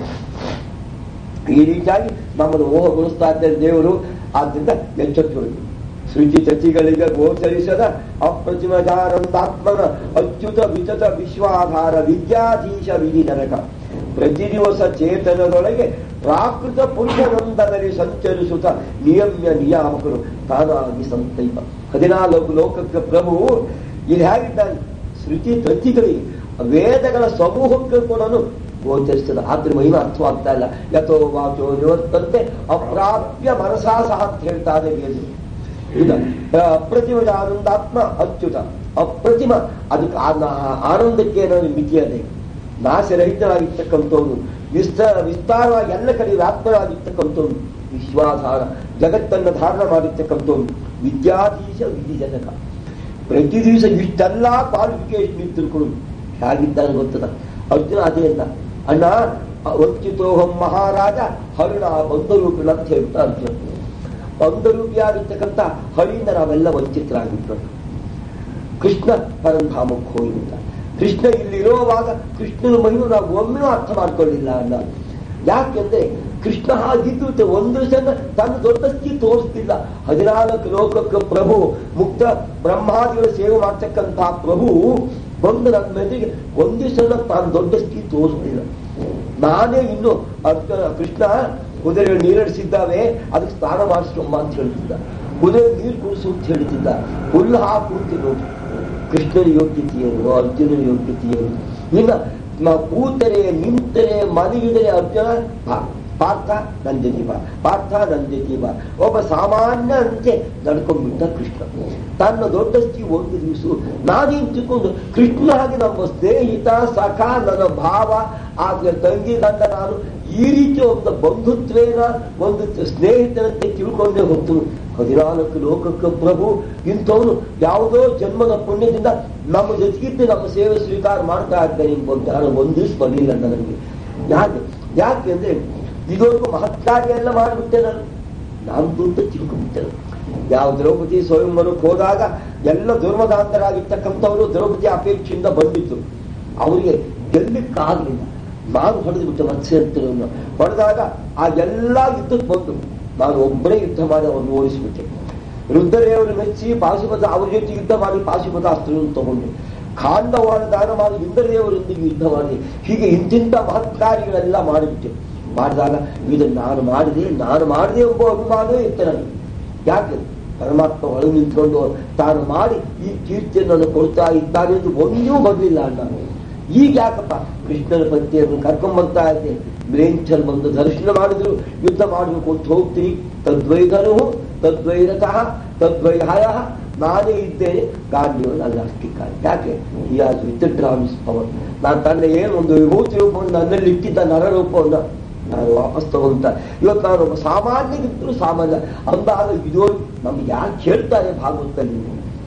ಈ ರೀತಿಯಾಗಿ ನಮ್ಮನ್ನು ಮೋಹಗೊಳಿಸ್ತಾ ಇದ್ದಾರೆ ದೇವರು ಆದ್ದರಿಂದ ಎಚ್ಚೆತ್ತುಕೊಳ್ಳಿ ಶುಚಿ ಚಚಿಗಳಿಗೆ ಗೋಚರಿಸದ ಅಪ್ರತಿಮಜಾನಂದಾತ್ಮನ ಅಚ್ಯುತ ವಿತತ ವಿಶ್ವಾಧಾರ ವಿದ್ಯಾಧೀಶ ವಿಧಿ ಜನಕ ಪ್ರತಿ ದಿವಸ ಚೇತನದೊಳಗೆ ಪ್ರಾಕೃತ ಪುರುಷನಂದದಲ್ಲಿ ಸಂಚರಿಸುತ್ತ ನಿಯಮ್ಯ ನಿಯಾಮಕರು ತಾನಾಗಿ ಸಂತೈಪ ಹದಿನಾಲ್ಕು ಲೋಕಕ್ಕೆ ಪ್ರಭು ಇಲ್ಲಿ ಹೇಗಿದ್ದಾನೆ ಶ್ರುತಿ ತತ್ತಿಗಳಿಗೆ ವೇದಗಳ ಸಮೂಹಕ್ಕೆ ಕೂಡ ಗೋಚರಿಸ್ತದೆ ಆದ್ರೆ ಮಹಿಮೆ ಅರ್ಥವಾಗ್ತಾ ಇಲ್ಲ ಯಥೋ ವಾಚೋ ನಿವರ್ತಂತೆ ಅಪ್ರಾಪ್ಯ ಮನಸಾ ಸಹ ಅಂತ ಹೇಳ್ತಾ ಇದೆ ವೇದ ಇಲ್ಲ ಅಪ್ರತಿಮದ ಆನಂದಾತ್ಮ ಅಚ್ಯುತ ಅಪ್ರತಿಮ ಅದಕ್ಕೆ ಆ- ಆನಂದಕ್ಕೆ ಏನಾದ್ರು ಮಿತಿಯದೆ ನಾಶರಹಿತವಾಗಿರ್ತಕ್ಕಂಥವ್ನು ವಿಸ್ತಾರ ವಿಸ್ತಾರವಾಗಿ ಎಲ್ಲ ಕಡೆ ವ್ಯಾಪ್ತರಾಗಿರ್ತಕ್ಕಂಥವ್ನು ವಿಶ್ವಾಧಾರ ಜಗತ್ತನ್ನು ಧಾರಣ ಮಾಡಿರ್ತಕ್ಕಂಥವ್ನು ವಿದ್ಯಾಧೀಶ ವಿಧಿ ಜನಕ ಪ್ರತಿ ದಿವಸ ಇಷ್ಟೆಲ್ಲ ಕ್ವಾಲಿಫಿಕೇಶನ್ ಇದ್ದಿರ್ಕೊಂಡು ಹೇಗಿದ್ದಾನೆ ಗೊತ್ತದ ಅರ್ಜುನ ಅದೇ ಅಂತ ಅಣ್ಣ ವಂಚಿತೋಹಂ ಮಹಾರಾಜ ಹರಿಣ ಬಂಧರೂಪಿಣ ಅಂತ ಹೇಳ್ತಾ ಅರ್ಜುನ ಬಂಧರೂಪಿಯಾಗಿರ್ತಕ್ಕಂಥ ಹರಿಯಿಂದ ನಾವೆಲ್ಲ ವಂಚಿತರಾಗಿದ್ದು ಕೃಷ್ಣ ಪರಂಧಾಮಕ್ಕೆ ಹೋಗಿದ್ದ ಕೃಷ್ಣ ಇಲ್ಲಿರುವಾಗ ಕೃಷ್ಣನ ಮಹಿಮೆ ನಾವು ಒಮ್ಮೆನೂ ಅರ್ಥ ಮಾಡ್ಕೊಳ್ಳಿಲ್ಲ ಅಲ್ಲ ಯಾಕೆಂದ್ರೆ ಕೃಷ್ಣ ಹಾಗಿದ್ದು ಒಂದು ಸಲ ತನ್ನ ದೊಡ್ಡ ಸ್ಥಿತಿ ತೋರಿಸ್ತಿಲ್ಲ ಹದಿನಾಲ್ಕು ಲೋಕಕ್ಕೆ ಪ್ರಭು ಮುಕ್ತ ಬ್ರಹ್ಮಾದಿಗಳ ಸೇವೆ ಮಾಡ್ತಕ್ಕಂಥ ಪ್ರಭು ಬಂದು ನನ್ನ ಮೆದುಳಿಗೆ ಒಂದೇ ಸಲ ತಾನು ದೊಡ್ಡ ಸ್ಥಿತಿ ತೋರಿಸ್ತಿಲ್ಲ ನಾನೇ ಇನ್ನು ಅರ್ಜುನ ಕೃಷ್ಣ ಕುದುರೆಗಳು ನೀರಡಿಸಿದ್ದಾವೆ ಅದಕ್ಕೆ ಸ್ನಾನ ಮಾಡಿಸ್ಕೊಂಬ ಅಂತ ಹೇಳ್ತಿದ್ದ ಕುದುರೆ ನೀರು ಕುಡಿಸು ಅಂತ ಹೇಳ್ತಿದ್ದ ಹುಲ್ಲು ಹಾಕು ಅಂತ ನೋಡಿ ಕೃಷ್ಣನ ಯೋಗ್ಯತೆ ಏನು ಅರ್ಜುನನ ಯೋಗ್ಯತೆ ಏನು ಇನ್ನ ಮ- ಕೂತರೆ ನಿಂತರೆ ಮಲಗಿದರೆ ಅರ್ಜುನ ಪಾ- ಪಾರ್ಥ ನಂದಿನಿ ಬಾ ಪಾರ್ಥ ನಂದಿನಿ ಬಾ ಒಬ್ಬ ಸಾಮಾನ್ಯ ಅಂತೆ ನಡ್ಕೊಂಡ್ಬಿಟ್ಟ ಕೃಷ್ಣ ತನ್ನ ದೊಡ್ಡ ಸ್ಥಿತಿ ಒಂದು ದಿವಸ ನಾನೇನ್ ತಿಳ್ಕೊಂಡು ಕೃಷ್ಣ ಹಾಗೆ ನಮ್ಮ ಸ್ನೇಹಿತ ಸಖ ನನ್ನ ಭಾವ ಆಗ ತಂಗಿ ಗಂಡ ನಾನು ಈ ರೀತಿ ಒಂದು ಬಂಧುತ್ವೇನ ಒಂದು ಸ್ನೇಹಿತರಂತೆ ತಿಳ್ಕೊಂಡೇ ಹೊತ್ತು ಹದಿನಾಲ್ಕು ಲೋಕಕ್ಕೆ ಪ್ರಭು ಇಂಥವನು ಯಾವುದೋ ಜನ್ಮದ ಪುಣ್ಯದಿಂದ ನಮ್ಮ ಜೊತೆಗಿದ್ದು ನಮ್ಮ ಸೇವೆ ಸ್ವೀಕಾರ ಮಾಡ್ತಾ ಇದ್ದಾನೆ ಎಂಬ ಜ್ಞಾನ ಒಂದು ದಿವಸ ಬರಲಿಲ್ಲ ನನಗೆ ಯಾಕೆ ಯಾಕೆ ಅಂದ್ರೆ ಇದೊಂದು ಮಹತ್ಕಾರ್ಯ ಎಲ್ಲ ಮಾಡಿಬಿಟ್ಟೆ ನಾನು ನಾನು ಅಂತ ತಿಳ್ಕೊಂಡ್ಬಿಟ್ಟೆ ಯಾವ ದ್ರೌಪದಿ ಸ್ವಯಂವರಕ್ಕೆ ಹೋದಾಗ ಎಲ್ಲ ದುರ್ಮದಾಂತರಾಗಿರ್ತಕ್ಕಂಥವರು ದ್ರೌಪದಿ ಅಪೇಕ್ಷೆಯಿಂದ ಬಂದಿತ್ತು ಅವರಿಗೆ ಗೆಲ್ಲಕ್ಕಾಗಲಿಲ್ಲ ನಾನು ಹೊಡೆದು ಬಿಟ್ಟೆ ಮತ್ಸ್ಯಂತರನ್ನು ಹೊಡೆದಾಗ ಆ ಎಲ್ಲ ಯುದ್ಧಕ್ಕೆ ಬಂದು ನಾನು ಒಬ್ಬರೇ ಯುದ್ಧ ಮಾಡಿ ಅವ್ರನ್ನ ಓಡಿಸಿಬಿಟ್ಟೆ ರುದ್ರದೇವರು ಮೆಚ್ಚಿ ಪಾಶುಪತ ಅವ್ರ ಜೊತೆ ಯುದ್ಧ ಮಾಡಿ ಪಾಶುಪತ ಅಸ್ತ್ರವನ್ನು ತಗೊಂಡೆ ಖಾಂಡವಾದ ದಾನ ಮಾಡಿ ಇಂದ್ರದೇವರೊಂದಿಗೆ ಯುದ್ಧ ಮಾಡಿ ಹೀಗೆ ಇಂತಿಂತ ಮಹತ್ಕಾರ್ಯಗಳೆಲ್ಲ ಮಾಡಿಬಿಟ್ಟೆ ಮಾಡಿದಾಗ ಇದನ್ನು ನಾನು ಮಾಡಿದೆ ನಾನು ಮಾಡಿದೆ ಎಂಬ ಅಭಿಮಾನವೇ ಇತ್ತು ನನಗೆ ಯಾಕೆ ಪರಮಾತ್ಮ ಒಳಗೆ ನಿಂತ್ಕೊಂಡು ತಾನು ಮಾಡಿ ಈ ಕೀರ್ತಿಯನ್ನು ಕೊಡ್ತಾ ಇದ್ದಾನೆ ಎಂದು ಒಂದೂ ಬರಲಿಲ್ಲ ಅಣ್ಣ ಈಗ ಯಾಕಪ್ಪ ಕೃಷ್ಣನ ಪತ್ನಿಯನ್ನು ಕರ್ಕೊಂಡ್ಬರ್ತಾ ಇದ್ದೆ ಬ್ರೇಂಚಲ್ಲಿ ಬಂದು ದರ್ಶನ ಮಾಡಿದ್ರು ಯುದ್ಧ ಮಾಡಬೇಕು ಅಂತ ಹೋಗ್ತೀನಿ ತದ್ವೈಧನು ತದ್ವೈರತಃ ತದ್ವೈಹಾಯ ನಾನೇ ಇದ್ದೇನೆ ಗಾಂಧಿಯು ನನ್ನ ಅಷ್ಟಿಕ್ಕಾಗಿ ಯಾಕೆ ಈ ಆಸ್ ವಿತ್ ಡ್ರಾಮ್ಸ್ ಪವರ್ ನಾನು ತನ್ನ ಏನು ಒಂದು ವಿಭೂತಿ ರೂಪವನ್ನು ನನ್ನಲ್ಲಿ ಇಟ್ಟಿದ್ದ ನರರೂಪವನ್ನು ನಾನು ವಾಪಸ್ ತಗೊಂತ ಇವತ್ತು ನಾನು ಒಬ್ಬ ಸಾಮಾನ್ಯಗಿದ್ರು ಸಾಮಾನ್ಯ ಅಂದಾಗ ಇದು ನಮ್ಗೆ ಯಾಕೆ ಹೇಳ್ತಾರೆ ಭಾಗವತದಲ್ಲಿ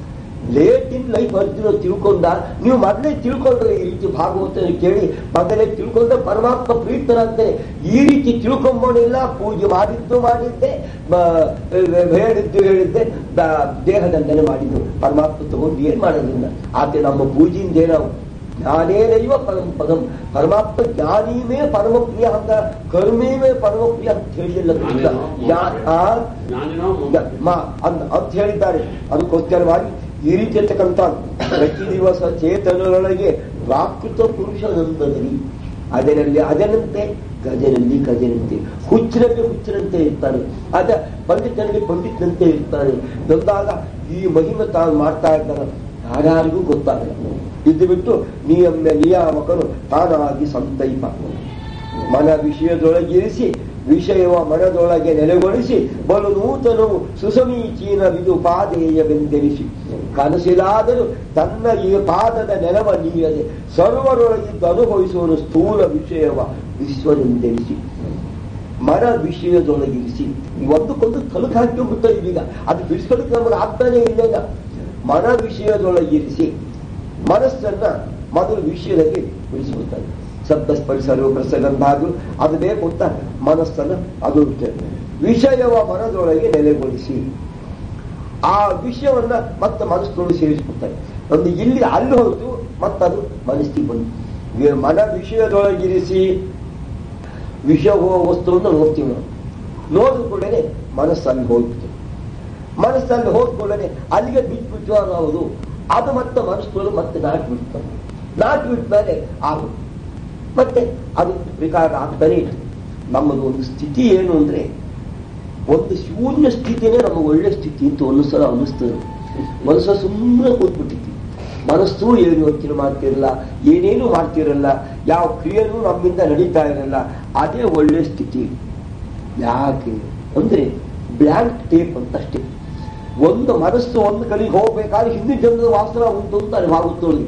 ಲೇಟ್ ಇನ್ ಲೈಫ್ ಅರ್ಜುನ ತಿಳ್ಕೊಂಡ ನೀವು ಮೊದಲೇ ತಿಳ್ಕೊಂಡ್ರೆ ಈ ರೀತಿ ಭಾಗವತ ಕೇಳಿ ಮೊದಲೇ ತಿಳ್ಕೊಂಡ್ರೆ ಪರಮಾತ್ಮ ಪ್ರೀತರಂತಾನೆ ಈ ರೀತಿ ತಿಳ್ಕೊಂಬೋಣಿಲ್ಲ ಪೂಜೆ ಮಾಡಿದ್ದು ಮಾಡಿದ್ದೆ ಬ- ಹೇಳಿದ್ದು ಹೇಳಿದ್ದೆ ದ- ದೇಹದಂಡನೆ ಮಾಡಿದ್ದು ಪರಮಾತ್ಮ ತಗೊಂಡು ಏನ್ ಮಾಡೋದಿಲ್ಲ ಆದ್ರೆ ನಮ್ಮ ಪೂಜೆಯಿಂದ ಏನೋ ಜ್ಞಾನೇನೈವ ಪರಂ ಪದಂ ಪರಮಾತ್ಮ ಜ್ಞಾನೀಮೇ ಪರಮ ಪ್ರಿಯ ಅಂತ ಕರ್ಮೇಮೇ ಪರಮ ಪ್ರಿಯ ಅಂತ ಹೇಳಿಲ್ಲ ಕೃಷ್ಣ. ಜ್ಞಾ- ಆ ಜ್ಞಾನಿನೋ ಮ- ಅಂತ ಅಂತ ಹೇಳಿದ್ದಾರೆ ಅದಕ್ಕೋಸ್ಕರವಾಗಿ ಈ ರೀತಿ ಇರ್ತಕ್ಕಂಥ ಪ್ರತಿ ದಿವಸ ಚೇತನರೊಳಗೆ ಪ್ರಾಕೃತ ಪುರುಷನಂದದಲ್ಲಿ ಅದರಲ್ಲಿ ಅದನಂತೆ ಗಜನಲ್ಲಿ ಗಜನಂತೆ ಹುಚ್ಚಿನಲ್ಲಿ ಹುಚ್ಚಿನಂತೆ ಇರ್ತಾನೆ ಅದ ಪಂಡಿತನಲ್ಲಿ ಪಂಡಿತನಂತೆ ಇರ್ತಾನೆ ಬಂದಾಗ ಈ ಮಹಿಮೆ ತಾನು ಮಾಡ್ತಾ ಇದ್ದಾನೆ ಯಾರ್ಯಾರಿಗೂ ಗೊತ್ತಾಗಲ್ಲ ಇದ್ದು ಬಿಟ್ಟು ನಿಯಮ್ಯ ನಿಯಾಮಕನು ತಾನಾಗಿ ಸಂತೈಪ ಮನ ವಿಷಯದೊಳಗಿರಿಸಿ ವಿಷಯವ ಮನದೊಳಗೆ ನೆಲೆಗೊಳಿಸಿ ಬಲು ನೂತನವು ಸುಸಮೀಚೀನ ವಿದು ಪಾದೇಯವೆಂದೆನಿಸಿ ಕನಸಿಲಾದರೂ ತನ್ನ ಈ ಪಾದದ ನೆಲವ ನೀಯದೆ ಸರ್ವರೊಳಗಿದ್ದು ಅನುಭವಿಸುವನು ಸ್ಥೂಲ ವಿಷಯವ ವಿಶ್ವನೆಂದೆನಿಸಿ ಮನ ವಿಷಯದೊಳಗಿರಿಸಿ ಈ ಒಂದಕ್ಕೊಂದು ತಲುಕು ಹಾಕಿಬಿಟ್ಟು ಇದೀಗ ಅದು ಬಿಡಿಸ್ಕೊಳ್ಳಿಕ್ಕೆ ನಮಗೆ ಆಗ್ತಾನೆ ಇಲ್ಲ ಈಗ ಮನ ವಿಷಯದೊಳಗಿರಿಸಿ ಮನಸ್ಸನ್ನ ಮೊದಲು ವಿಷಯದಲ್ಲಿ ಬಿಡಿಸ್ಬಿಡ್ತಾರೆ ಶಬ್ದ ಸ್ಪರ್ಶರು ಪ್ರಸಗಂಧಾದು ಅದು ಬೇಕು ಅಂತ ಮನಸ್ಸನ್ನ ಅದು ಬಿಡ್ತಾರೆ. ವಿಷಯವ ಮನದೊಳಗೆ ನೆಲೆಗೊಳಿಸಿ ಆ ವಿಷಯವನ್ನ ಮತ್ತೆ ಮನಸ್ಸಿನೊಳಗೆ ಸೇರಿಸ್ಬಿಡ್ತಾರೆ ಒಂದು ಇಲ್ಲಿ ಅಲ್ಲಿ ಹೋಯ್ತು ಮತ್ತದು ಮನಸ್ಸಿಗೆ ಬಂತು ವಿ- ಮನ ವಿಷಯದೊಳಗಿರಿಸಿ ವಿಷಯ ಹೋಗುವ ವಸ್ತುವನ್ನು ನೋಡ್ತೀವಿ ನಾವು ನೋಡಿದ ಕೂಡಲೇ ಮನಸ್ಸಲ್ಲಿ ಹೋಗ್ಬಿಟ್ಟು ಮನಸ್ಸಲ್ಲಿ ಹೋದ ಕೂಡಲೇ ಅಲ್ಲಿಗೆ ಬಿಟ್ಬಿಟ್ಟು ಅನ್ನೋದು ಅದು ಮತ್ತೆ ಮನಸ್ಸಿನೊಳಗೆ ಮತ್ತೆ ನಾಟಿ ಬಿಡ್ತಾರೆ ನಾಟಿ ಬಿಟ್ಟ ಮೇಲೆ ಆಗು ಮತ್ತೆ ಅದು ವಿಕಾರ ಆಗ್ತಾನೆ ಇದೆ ನಮ್ಮದು ಒಂದು ಸ್ಥಿತಿ ಏನು ಅಂದ್ರೆ ಒಂದು ಶೂನ್ಯ ಸ್ಥಿತಿನೇ ನಮಗೆ ಒಳ್ಳೆ ಸ್ಥಿತಿ ಅಂತ ಒಂದು ಸಲ ಅನ್ನಿಸ್ತದೆ ಮನಸ್ಸು ಸುಮ್ಮನೆ ಕೂತ್ಬಿಟ್ಟಿತ್ತು ಮನಸ್ಸು ಏನು ಯೋಚನೆ ಮಾಡ್ತಿರಲ್ಲ ಏನೇನು ಮಾಡ್ತಿರಲ್ಲ ಯಾವ ಕ್ರಿಯೆನೂ ನಮ್ಮಿಂದ ನಡೀತಾ ಇರಲ್ಲ ಅದೇ ಒಳ್ಳೆ ಸ್ಥಿತಿ ಯಾಕೆ ಅಂದ್ರೆ ಬ್ಲ್ಯಾಂಕ್ ಟೇಪ್ ಅಂತ ಅಷ್ಟೇ ಒಂದು ಮನಸ್ಸು ಒಂದು ಕಡೆಗೆ ಹೋಗ್ಬೇಕಾದ್ರೆ ಹಿಂದಿನ ಜನ್ಮದ ವಾಸನ ಉಂಟು ಅಂತ ಅನುಭಾವಿತ್ತು ನೋಡಿ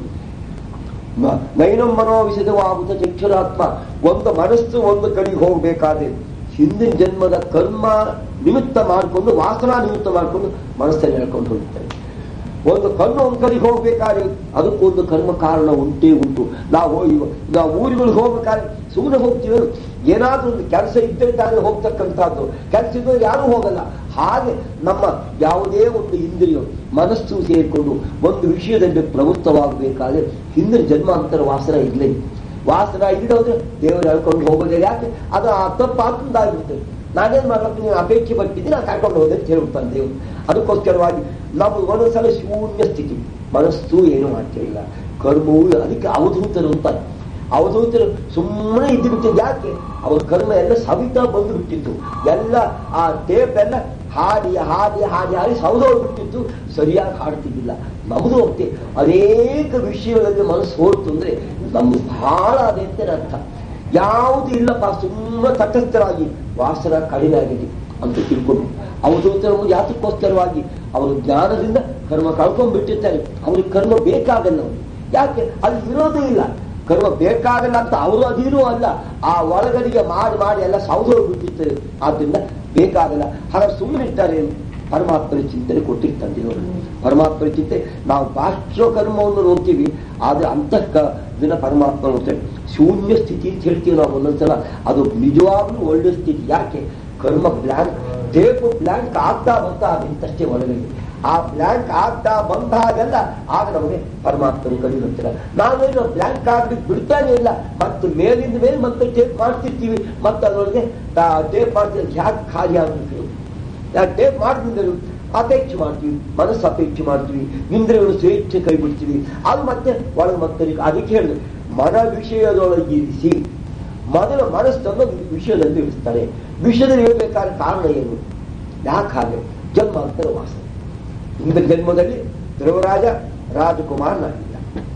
ನ- ನೈನಂ ಮನೋವಿಷದವಾಗುತ್ತ ಚಕ್ಷುರಾತ್ಮ ಒಂದು ಮನಸ್ಸು ಒಂದು ಕಡೆಗೆ ಹೋಗ್ಬೇಕಾದ್ರೆ ಹಿಂದಿನ ಜನ್ಮದ ಕರ್ಮ ನಿಮಿತ್ತ ಮಾಡಿಕೊಂಡು ವಾಸನಾ ನಿಮಿತ್ತ ಮಾಡಿಕೊಂಡು ಮನಸ್ಸನ್ನು ಹೇಳ್ಕೊಂಡು ಹೋಗ್ತಾರೆ ಒಂದು ಕಣ್ಣು ಒಂದು ಕಡೆಗೆ ಹೋಗ್ಬೇಕಾದ್ರೆ ಅದಕ್ಕೊಂದು ಕರ್ಮ ಕಾರಣ ಉಂಟೇ ಉಂಟು ನಾವು ಹೋಗಿ ನಾವು ಊರುಗಳಿಗೆ ಹೋಗ್ಬೇಕಾದ್ರೆ ಸುಮ್ಮನೆ ಹೋಗ್ತೀವಿ ಏನಾದ್ರೂ ಒಂದು ಕೆಲಸ ಇದ್ದರೆ ತಾನೇ ಹೋಗ್ತಕ್ಕಂಥದ್ದು ಕೆಲಸ ಇದ್ದರೆ ಯಾರೂ ಹೋಗಲ್ಲ ಹಾಗೆ ನಮ್ಮ ಯಾವುದೇ ಒಂದು ಇಂದ್ರಿಯ ಮನಸ್ಸು ಸೇರಿಕೊಂಡು ಒಂದು ವಿಷಯದಲ್ಲಿ ಪ್ರವೃತ್ತವಾಗಬೇಕಾದ್ರೆ ಹಿಂದಿನ ಜನ್ಮಾಂತರ ವಾಸನ ಇರಲೇ ವಾಸನ ಇಲ್ಲೋದ್ರೆ ದೇವರು ಹೇಳ್ಕೊಂಡು ಹೋಗೋದೇ ಯಾಕೆ ಅದು ಆ ತಪ್ಪು ಆಗ್ತದಾಗಿರುತ್ತೆ ನಾನೇನ್ ಮಾಡ್ಬೇಕು ನೀನು ಅಪೇಕ್ಷೆ ಪಟ್ಟಿದ್ದೀನಿ ನಾನು ಕರ್ಕೊಂಡು ಹೋದೆ ಅಂತ ಹೇಳ್ಬಿಡ್ತಾನೆ ದೇವರು ಅದಕ್ಕೋಸ್ಕರವಾಗಿ ನಾವು ಒಂದೊಂದ್ಸಲ ಶೂನ್ಯ ಸ್ಥಿತಿ ಮನಸ್ಸು ಏನು ಮಾಡ್ತಿರಲಿಲ್ಲ ಕರ್ಮವು ಅದಕ್ಕೆ ಅವಧೂತರು ಅಂತಾರೆ ಅವಧೂತರು ಸುಮ್ಮನೆ ಇದ್ದು ಬಿಟ್ಟಿದ್ದು ಯಾಕೆ ಅವ್ರ ಕರ್ಮ ಎಲ್ಲ ಸವಿತಾ ಬಂದು ಬಿಟ್ಟಿತ್ತು ಎಲ್ಲ ಆ ಟೇಪ್ ಎಲ್ಲ ಹಾಡಿ ಹಾಡಿ ಹಾಡಿ ಹಾಡಿ ಸೌದೋಗ್ಬಿಟ್ಟಿತ್ತು ಸರಿಯಾಗಿ ಹಾಡ್ತಿದ್ದಿಲ್ಲ ನಮ್ದು ಹೋಗ್ತೆ ಅನೇಕ ವಿಷಯಗಳಲ್ಲಿ ಮನಸ್ಸು ಹೋಯ್ತು ಅಂದ್ರೆ ನಮ್ದು ಬಹಳ ಅದೇ ಅಂತ ಅರ್ಥ ಯಾವುದು ಇಲ್ಲಪ್ಪ ಸುಮ್ಮನೆ ತಟಸ್ಥರಾಗಿ ವಾಸನ ಕಡಿಮೆ ಆಗಿದೆ ಅಂತ ತಿಳ್ಕೊಂಡು ಅವಧೂತರು ಯಾತಕ್ಕೋಸ್ಕರವಾಗಿ ಅವರು ಜ್ಞಾನದಿಂದ ಕರ್ಮ ಕಳ್ಕೊಂಡ್ಬಿಟ್ಟಿರ್ತಾರೆ ಅವ್ರಿಗೆ ಕರ್ಮ ಬೇಕಾಗಲ್ಲ ಅವ್ರಿಗೆ ಯಾಕೆ ಅಲ್ಲಿ ಇರೋದೇ ಇಲ್ಲ ಕರ್ಮ ಬೇಕಾಗಲ್ಲ ಅಂತ ಅವರು ಅಧೀನೂ ಅಲ್ಲ ಆ ಒಳಗಡೆಗೆ ಮಾಡಿ ಮಾಡಿ ಎಲ್ಲ ಸೌದೋಗ್ಬಿಟ್ಟಿರ್ತಾರೆ ಆದ್ರಿಂದ ಬೇಕಾಗಲ್ಲ ಹಾಗಾದ್ರೆ ಸುಮ್ಮನೆ ಇರ್ತಾರೆ ಪರಮಾತ್ಮನ ಚಿಂತನೆ ಕೊಟ್ಟಿರ್ತಾರೆ ದೇವರು ಪರಮಾತ್ಮನ ಚಿಂತೆ ನಾವು ಬಾಹ್ಯ ಕರ್ಮವನ್ನು ನೋಡ್ತೀವಿ ಆದ್ರೆ ಅಂತಃ ದಿನ ಪರಮಾತ್ಮ ನೋಡ್ತೇವೆ ಶೂನ್ಯ ಸ್ಥಿತಿ ಅಂತ ಹೇಳ್ತೀವಿ ನಾವು ಒಂದೊಂದ್ಸಲ ಅದು ನಿಜವಾಗ್ಲೂ ಒಳ್ಳೆ ಸ್ಥಿತಿ ಯಾಕೆ ಕರ್ಮ ಬ್ಲ್ಯಾಂಕ್ ಟೇಪು ಬ್ಲ್ಯಾಂಕ್ ಆಗ್ತಾ ಬರ್ತಾ ಅದಿಂತಷ್ಟೇ ಒಳಗಡೆ ಆ ಬ್ಲ್ಯಾಂಕ್ ಆಗ್ತಾ ಬಂದಾಗೆಲ್ಲ ಆಗ ನಮಗೆ ಪರಮಾತ್ಮನ ಕಡೆ ಗೊತ್ತಿಲ್ಲ ನಾವೇನು ಬ್ಲ್ಯಾಂಕ್ ಆಗ್ಲಿಕ್ಕೆ ಬಿಡ್ತಾನೆ ಇಲ್ಲ ಮತ್ತೆ ಮೇಲಿಂದ ಮೇಲೆ ಮತ್ತೆ ಟೇಪ್ ಮಾಡ್ತಿರ್ತೀವಿ ಮತ್ತೆ ಅದರೊಳಗೆ ಟೇಪ್ ಮಾಡ್ತೀವಿ ಹ್ಯಾಕ್ ಖಾಲಿ ಆಗ್ಬಿಟ್ಟು ಟೇಪ್ ಮಾಡ್ತಿದ್ದರು ಅಪೇಕ್ಷೆ ಮಾಡ್ತೀವಿ ಮನಸ್ಸು ಅಪೇಕ್ಷೆ ಮಾಡ್ತೀವಿ ಇಂದ್ರಿಯಗಳು ಸ್ವೇಚ್ಛೆ ಕೈ ಬಿಡ್ತೀವಿ ಅದು ಮತ್ತೆ ಒಳಗೆ ಮತ್ತೆ ಅದಕ್ಕೆ ಹೇಳಿದ್ರು ಮನ ವಿಷಯದೊಳಗಿರಿಸಿ ಮೊದಲ ಮನಸ್ಸನ್ನು ವಿಷಯದಲ್ಲಿ ಇರಿಸ್ತಾರೆ ವಿಷಯದಲ್ಲಿ ಇರಬೇಕಾದ ಕಾರಣ ಏನು ಯಾಕೆ ಹಾಗೆ ಜನ್ಮಾಂತರ ವಾಸನೆ ಹಿಂದಿನ ಜನ್ಮದಲ್ಲಿ ಧ್ರುವರಾಜ ರಾಜಕುಮಾರನಾಗಿದ್ದ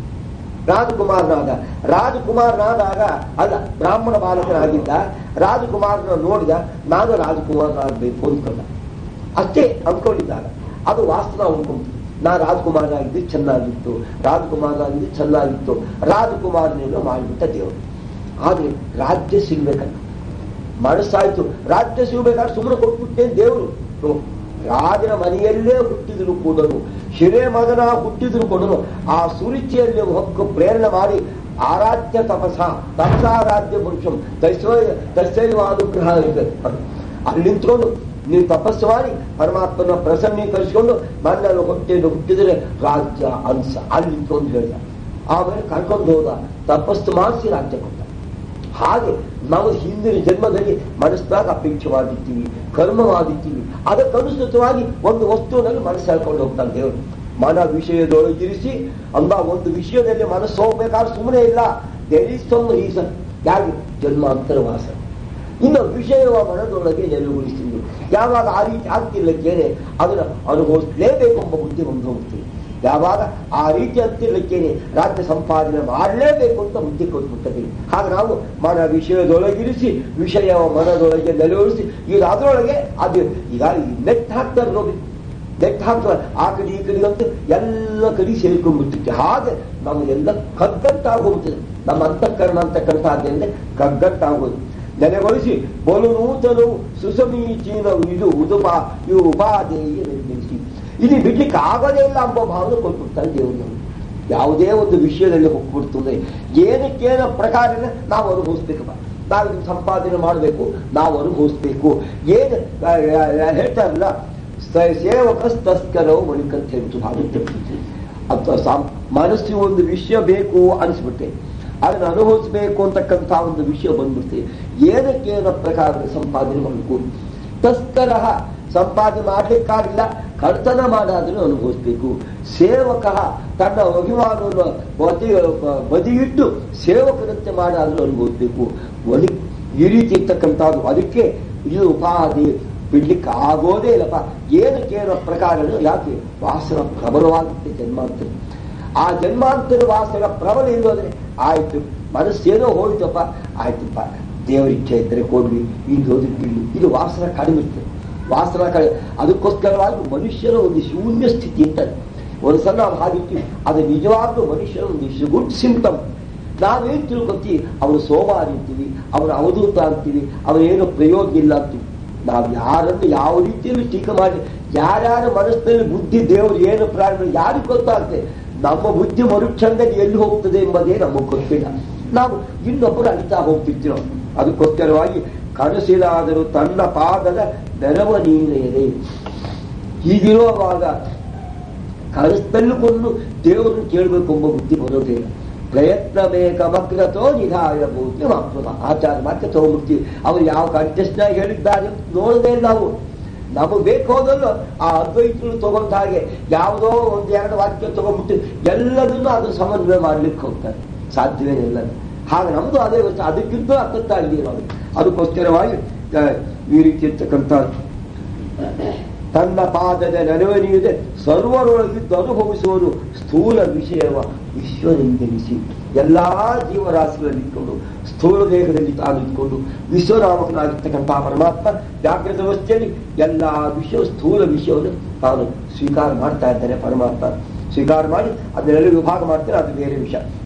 ರಾಜಕುಮಾರನಾದ ರಾಜಕುಮಾರನಾದಾಗ ಅಲ್ಲ ಬ್ರಾಹ್ಮಣ ಬಾಲಕನಾಗಿದ್ದ ರಾಜಕುಮಾರನ ನೋಡಿದ ನಾನು ರಾಜಕುಮಾರನಾಗಬೇಕು ಅಂದ್ಕೊಂಡ ಅಷ್ಟೇ ಅಂದ್ಕೊಂಡಿದ್ದಾಗ ಅದು ವಾಸನ ಅಂದ್ಕೊಂಡು ನಾ ರಾಜಕುಮಾರನಾಗಿದ್ದು ಚೆನ್ನಾಗಿತ್ತು ರಾಜಕುಮಾರನಾಗಿದ್ದು ಚೆನ್ನಾಗಿತ್ತು ರಾಜಕುಮಾರನೇನೋ ಮಾಡಿಬಿಟ್ಟ ದೇವರು ಆದ್ರೆ ರಾಜ್ಯ ಸಿಗ್ಬೇಕಂತ ಮನಸ್ಸಾಯ್ತು ರಾಜ್ಯ ಸಿಗಬೇಕಾದ್ರೆ ಸುಮ್ಮನೆ ಕೊಟ್ಬಿಟ್ಟೆ ದೇವರು ರಾಜನ ಮನೆಯಲ್ಲೇ ಹುಟ್ಟಿದ್ರು ಕೂಡ ಶಿರೆ ಮಗನ ಹುಟ್ಟಿದ್ರು ಕೂಡ ಆ ಸುರುಚಿಯಲ್ಲಿ ಹೊಕ್ಕು ಪ್ರೇರಣೆ ಮಾಡಿ ಆರಾಧ್ಯ ತಪಸ ತಪಸಾರಾಧ್ಯ ಪುರುಷಂ ತೈಸೈ ತೈಸೈವ ಅನುಗ್ರಹ ಇದೆ ಅಲ್ಲಿ ನಿಂತ್ಕೊಂಡು ನೀವು ತಪಸ್ಸು ಮಾಡಿ ಪರಮಾತ್ಮನ ಪ್ರಸನ್ನೀಕರಿಸಿಕೊಂಡು ನನ್ನಲ್ಲಿ ಹೊಟ್ಟೆಯನ್ನು ಹುಟ್ಟಿದರೆ ರಾಜ್ಯ ಅನ್ಸ ಅಲ್ಲಿ ನಿಂತ್ಕೊಂಡು ಹೇಳ್ದ ಆಮೇಲೆ ಕರ್ಕೊಂಡು ಹೋದ ತಪಸ್ಸು ಮಾಡಿಸಿ ರಾಜ್ಯ ಕೊಟ್ಟ ಹಾಗೆ ನಾವು ಹಿಂದಿನ ಜನ್ಮದಲ್ಲಿ ಮನಸ್ಸಾಗ ಅಪೇಕ್ಷವಾಗಿರ್ತೀವಿ ಕರ್ಮವಾಗಿರ್ತೀವಿ ಅದಕ್ಕನುಸೃತವಾಗಿ ಒಂದು ವಸ್ತುವಿನಲ್ಲಿ ಮನಸ್ಸು ಹೇಳ್ಕೊಂಡು ಹೋಗ್ತಾನೆ ದೇವರು ಮನ ವಿಷಯದೊಳಗಿರಿಸಿ ಅಂದ ಒಂದು ವಿಷಯದಲ್ಲಿ ಮನಸ್ಸು ಹೋಗ್ಬೇಕಾದ್ರೆ ಸುಮ್ಮನೆ ಇಲ್ಲ ದೇರ್ ಇಸ್ ಸಮ್ ರೀಸನ್ ಯಾಕೆ ಜನ್ಮಾಂತರ ವಾಸ ಇನ್ನು ವಿಷಯವ ಮನದೊಳಗೆ ನೆಲೆಗೊಳಿಸಿದ್ರು ಯಾವಾಗ ಆ ರೀತಿ ಆಗ್ತಿರ್ಲಿಕ್ಕೇನೆ ಅದನ್ನು ಅನುಭವಿಸಲೇಬೇಕು ಎಂಬ ಬುದ್ಧಿ ಒಂದು ಹೋಗ್ತೀವಿ ಯಾವಾಗ ಆ ರೀತಿ ಅಂತಿರ್ಲಿಕ್ಕೇನೆ ರಾಜ್ಯ ಸಂಪಾದನೆ ಮಾಡಲೇಬೇಕು ಅಂತ ಬುದ್ಧಿ ಕೊಟ್ಬಿಟ್ಟದೆ ಹಾಗ ನಾವು ಮನ ವಿಷಯದೊಳಗಿರಿಸಿ ವಿಷಯವ ಮನದೊಳಗೆ ನೆಲೆಗೊಳಿಸಿ ಈಗ ಅದರೊಳಗೆ ಅದು ಈಗ ನೆಟ್ ಹಾಕ್ತಾರೆ ನೋಡಿ ನೆಟ್ ಹಾಕ್ತಾರೆ ಆ ಕಡೆ ಈ ಕಡೆ ಅಂತ ಎಲ್ಲ ಕಡೆ ಸೇರ್ಕೊಂಡ್ಬಿಟ್ಟಿತ್ತು ಹಾಗೆ ನಮಗೆಲ್ಲ ಕಗ್ಗಟ್ಟಾಗೋಗ್ತದೆ ನಮ್ಮ ಅಂತಃಕರಣ ಅಂತಕ್ಕಂಥದ್ದೇ ಕಗ್ಗಟ್ಟಾಗೋದು ನೆಲೆಗೊಳಿಸಿ ಬಲು ನೂತನವು ಸುಸಮೀಚೀನವು ಇದು ಉದುಪ ಇವು ಉಪಾದೇಯ ನಿರ್ಮಿಸಿ ಇಲ್ಲಿ ಬಿಡ್ಲಿಕ್ಕೆ ಆಗೋದೇ ಇಲ್ಲ ಎಂಬ ಭಾವನೆ ಕೊಟ್ಬಿಡ್ತಾರೆ ದೇವರು ನಮ್ಗೆ. ಯಾವುದೇ ಒಂದು ವಿಷಯದಲ್ಲಿ ಹೋಗ್ಬಿಡ್ತದೆ ಏನಕ್ಕೇನ ಪ್ರಕಾರ ನಾವು ಅನುಭವಿಸ್ಬೇಕಪ್ಪ ನಾವು ಇದನ್ನ ಸಂಪಾದನೆ ಮಾಡಬೇಕು ನಾವು ಅನುಭವಿಸ್ಬೇಕು ಏನು ಆ, ಆ, ಆ, ಹೇಳ್ತಾರಲ್ಲ ಸ- ಸೇವಕ ತಸ್ಕರೋ ಮಣಿಕಂತ ಹೇಳ್ತು ಆಗುತ್ತೆ ಅಥವಾ ಸಾಮ್ ಮನಸ್ಸಿಗೆ ಒಂದು ವಿಷಯ ಬೇಕು ಅನಿಸ್ಬಿಟ್ಟೆ ಅದನ್ನು ಅನುಭವಿಸ್ಬೇಕು ಅಂತಕ್ಕಂಥ ಒಂದು ವಿಷಯ ಬಂದ್ಬಿಡ್ತೆ ಏನಕ್ಕೇನ ಪ್ರಕಾರ ಸಂಪಾದನೆ ಮಾಡಬೇಕು ತಸ್ಕರ ಸಂಪಾದನೆ ಮಾಡ್ಲಿಕ್ಕಾಗಿಲ್ಲ ಕಳ್ತನ ಮಾಡಾದ್ರೂ ಅನುಭವಿಸ್ಬೇಕು ಸೇವಕ ತನ್ನ ಅಭಿಮಾನವನ್ನು ಬದಿ ಬದಿಗಿಟ್ಟು ಸೇವಕರಂತೆ ಮಾಡಾದ್ರೂ ಅನುಭವಿಸ್ಬೇಕು ಒಲಿ ಈ ರೀತಿ ಇರ್ತಕ್ಕಂಥದ್ದು ಅದಕ್ಕೆ ಇದು ಉಪಾಧಿ ಬಿಡ್ಲಿಕ್ಕೆ ಆಗೋದೇ ಇಲ್ಲಪ್ಪ ಏನಕ್ಕೇನೋ ಪ್ರಕಾರಗಳು ಯಾಕೆ ವಾಸನ ಪ್ರಬಲವಾಗುತ್ತೆ ಜನ್ಮಾಂತರ ಆ ಜನ್ಮಾಂತರ ವಾಸನ ಪ್ರಬಲ ಇಲ್ಲೋದ್ರೆ ಆಯ್ತು ಮನಸ್ಸೇನೋ ಹೋಯ್ತಪ್ಪ ಆಯ್ತಪ್ಪ ದೇವರ ಇಚ್ಛೆ ಇದ್ದರೆ ಕೊಡ್ಲಿ ಇದು ಹೋದಿಲ್ಲ ಇದು ವಾಸನ ಕಡಿಮೆ ಇರ್ತದೆ ವಾಸನ ಕಡಿಮೆ ಅದಕ್ಕೋಸ್ಕರವಾಗಿ ಮನುಷ್ಯನ ಒಂದು ಶೂನ್ಯ ಸ್ಥಿತಿ ಇರ್ತದೆ ಒಂದ್ಸಲ ನಾವು ಹಾಗಿರ್ತೀವಿ ಅದು ನಿಜವಾಗ್ಲೂ ಮನುಷ್ಯನ ಒಂದು ಗುಡ್ ಸಿಂಪ್ಟಮ್ ನಾವೇನ್ ತಿಳ್ಕೊತೀವಿ ಅವರು ಸೋಮಾರಿ ಅಂತೀವಿ ಅವರ ಅವಧೂತ ಅಂತೀವಿ ಅವರೇನು ಪ್ರಯೋಗ ಇಲ್ಲ ಅಂತೀವಿ ನಾವು ಯಾರನ್ನು ಯಾವ ರೀತಿಯಲ್ಲಿ ಟೀಕೆ ಮಾಡಿ ಯಾರ್ಯಾರ ಮನಸ್ಸಿನಲ್ಲಿ ಬುದ್ಧಿ ದೇವರು ಏನು ಪ್ರಾಣ ಯಾರಿಗೆ ಗೊತ್ತಾಗುತ್ತೆ ನಮ್ಮ ಬುದ್ಧಿ ಮರುಕ್ಷಣದಲ್ಲಿ ಎಲ್ಲಿ ಹೋಗ್ತದೆ ಎಂಬುದೇ ನಮಗೆ ಗೊತ್ತಿಲ್ಲ ನಾವು ಇನ್ನೊಬ್ಬರು ಅಳಿತಾ ಹೋಗ್ತಿರ್ತೀವಿ ನಾವು. ಅದಕ್ಕೋಸ್ಕರವಾಗಿ ಕನಸಿಲಾದರೂ ತನ್ನ ಪಾದದ ನೆರವ ನೀನೆಯದೆ ಹೀಗಿರುವಾಗ ಕನಸಲ್ಲೂ ಕೊಂಡು ದೇವರನ್ನು ಕೇಳಬೇಕು ಎಂಬ ಬುದ್ಧಿ ಬರೋದೇ ಇಲ್ಲ ಪ್ರಯತ್ನ ಬೇಕಮಗ್ರತೋ ನಿಧಾಯ ಭೂತಿ ಮಾತ್ರ ಆಚಾರ ಮತ್ತೆ ತಗೊಂಡ್ಬಿಡ್ತೀವಿ ಅವ್ರು ಯಾವ ಕಂಟೆಸ್ಟ್ನಾಗ ಹೇಳಿದ್ದಾರೆ ನೋಡದೇ ಇಲ್ಲ ನಾವು ನಮಗೆ ಬೇಕು ಹೋದಲ್ಲೂ ಆ ಅದ್ವೈತರು ತಗೊಂಡ ಹಾಗೆ ಯಾವುದೋ ಒಂದು ಎರಡು ವಾಕ್ಯ ತಗೊಂಡ್ಬಿಟ್ಟು ಎಲ್ಲದನ್ನು ಅದು ಸಮನ್ವಯ ಮಾಡ್ಲಿಕ್ಕೆ ಹೋಗ್ತಾರೆ ಸಾಧ್ಯವೇ ಇಲ್ಲ ಹಾಗೆ ನಮ್ದು ಅದೇ ವ್ಯವಸ್ಥೆ ಅದಕ್ಕಿಂತ ಅರ್ಥತ್ತಾಗಿದೆ ನಾವು ಅದಕ್ಕೋಸ್ಕರವಾಗಿ ಆ, ಈ ರೀತಿ ಇರ್ತಕ್ಕಂಥ ತನ್ನ ಪಾದದ ನೆರವನಿಯದೆ ಸರ್ವರೊಳಗಿದ್ದು ಅನುಭವಿಸುವನು ಸ್ಥೂಲ ವಿಷಯವ ವಿಶ್ವನೆಂದೆನಿಸಿ ಎಲ್ಲಾ ಜೀವರಾಶಿಗಳಲ್ಲಿ ಇಟ್ಕೊಂಡು ಸ್ಥೂಲ ದೇಹದಲ್ಲಿ ತಾನು ಇಟ್ಕೊಂಡು ವಿಶ್ವನಾಮಕನಾಗಿರ್ತಕ್ಕಂತಹ ಪರಮಾತ್ಮ ಜಾಗೃತ ಅವಸ್ಥೆಯಲ್ಲಿ ಎಲ್ಲಾ ವಿಷಯ ಸ್ಥೂಲ ವಿಷಯವನ್ನು ತಾನು ಸ್ವೀಕಾರ ಮಾಡ್ತಾ ಇದ್ದಾನೆ ಪರಮಾತ್ಮ ಸ್ವೀಕಾರ ಮಾಡಿ ಅದನ್ನೆಲ್ಲ ವಿಭಾಗ ಮಾಡ್ತಾರೆ ಅದು ಬೇರೆ ವಿಷಯ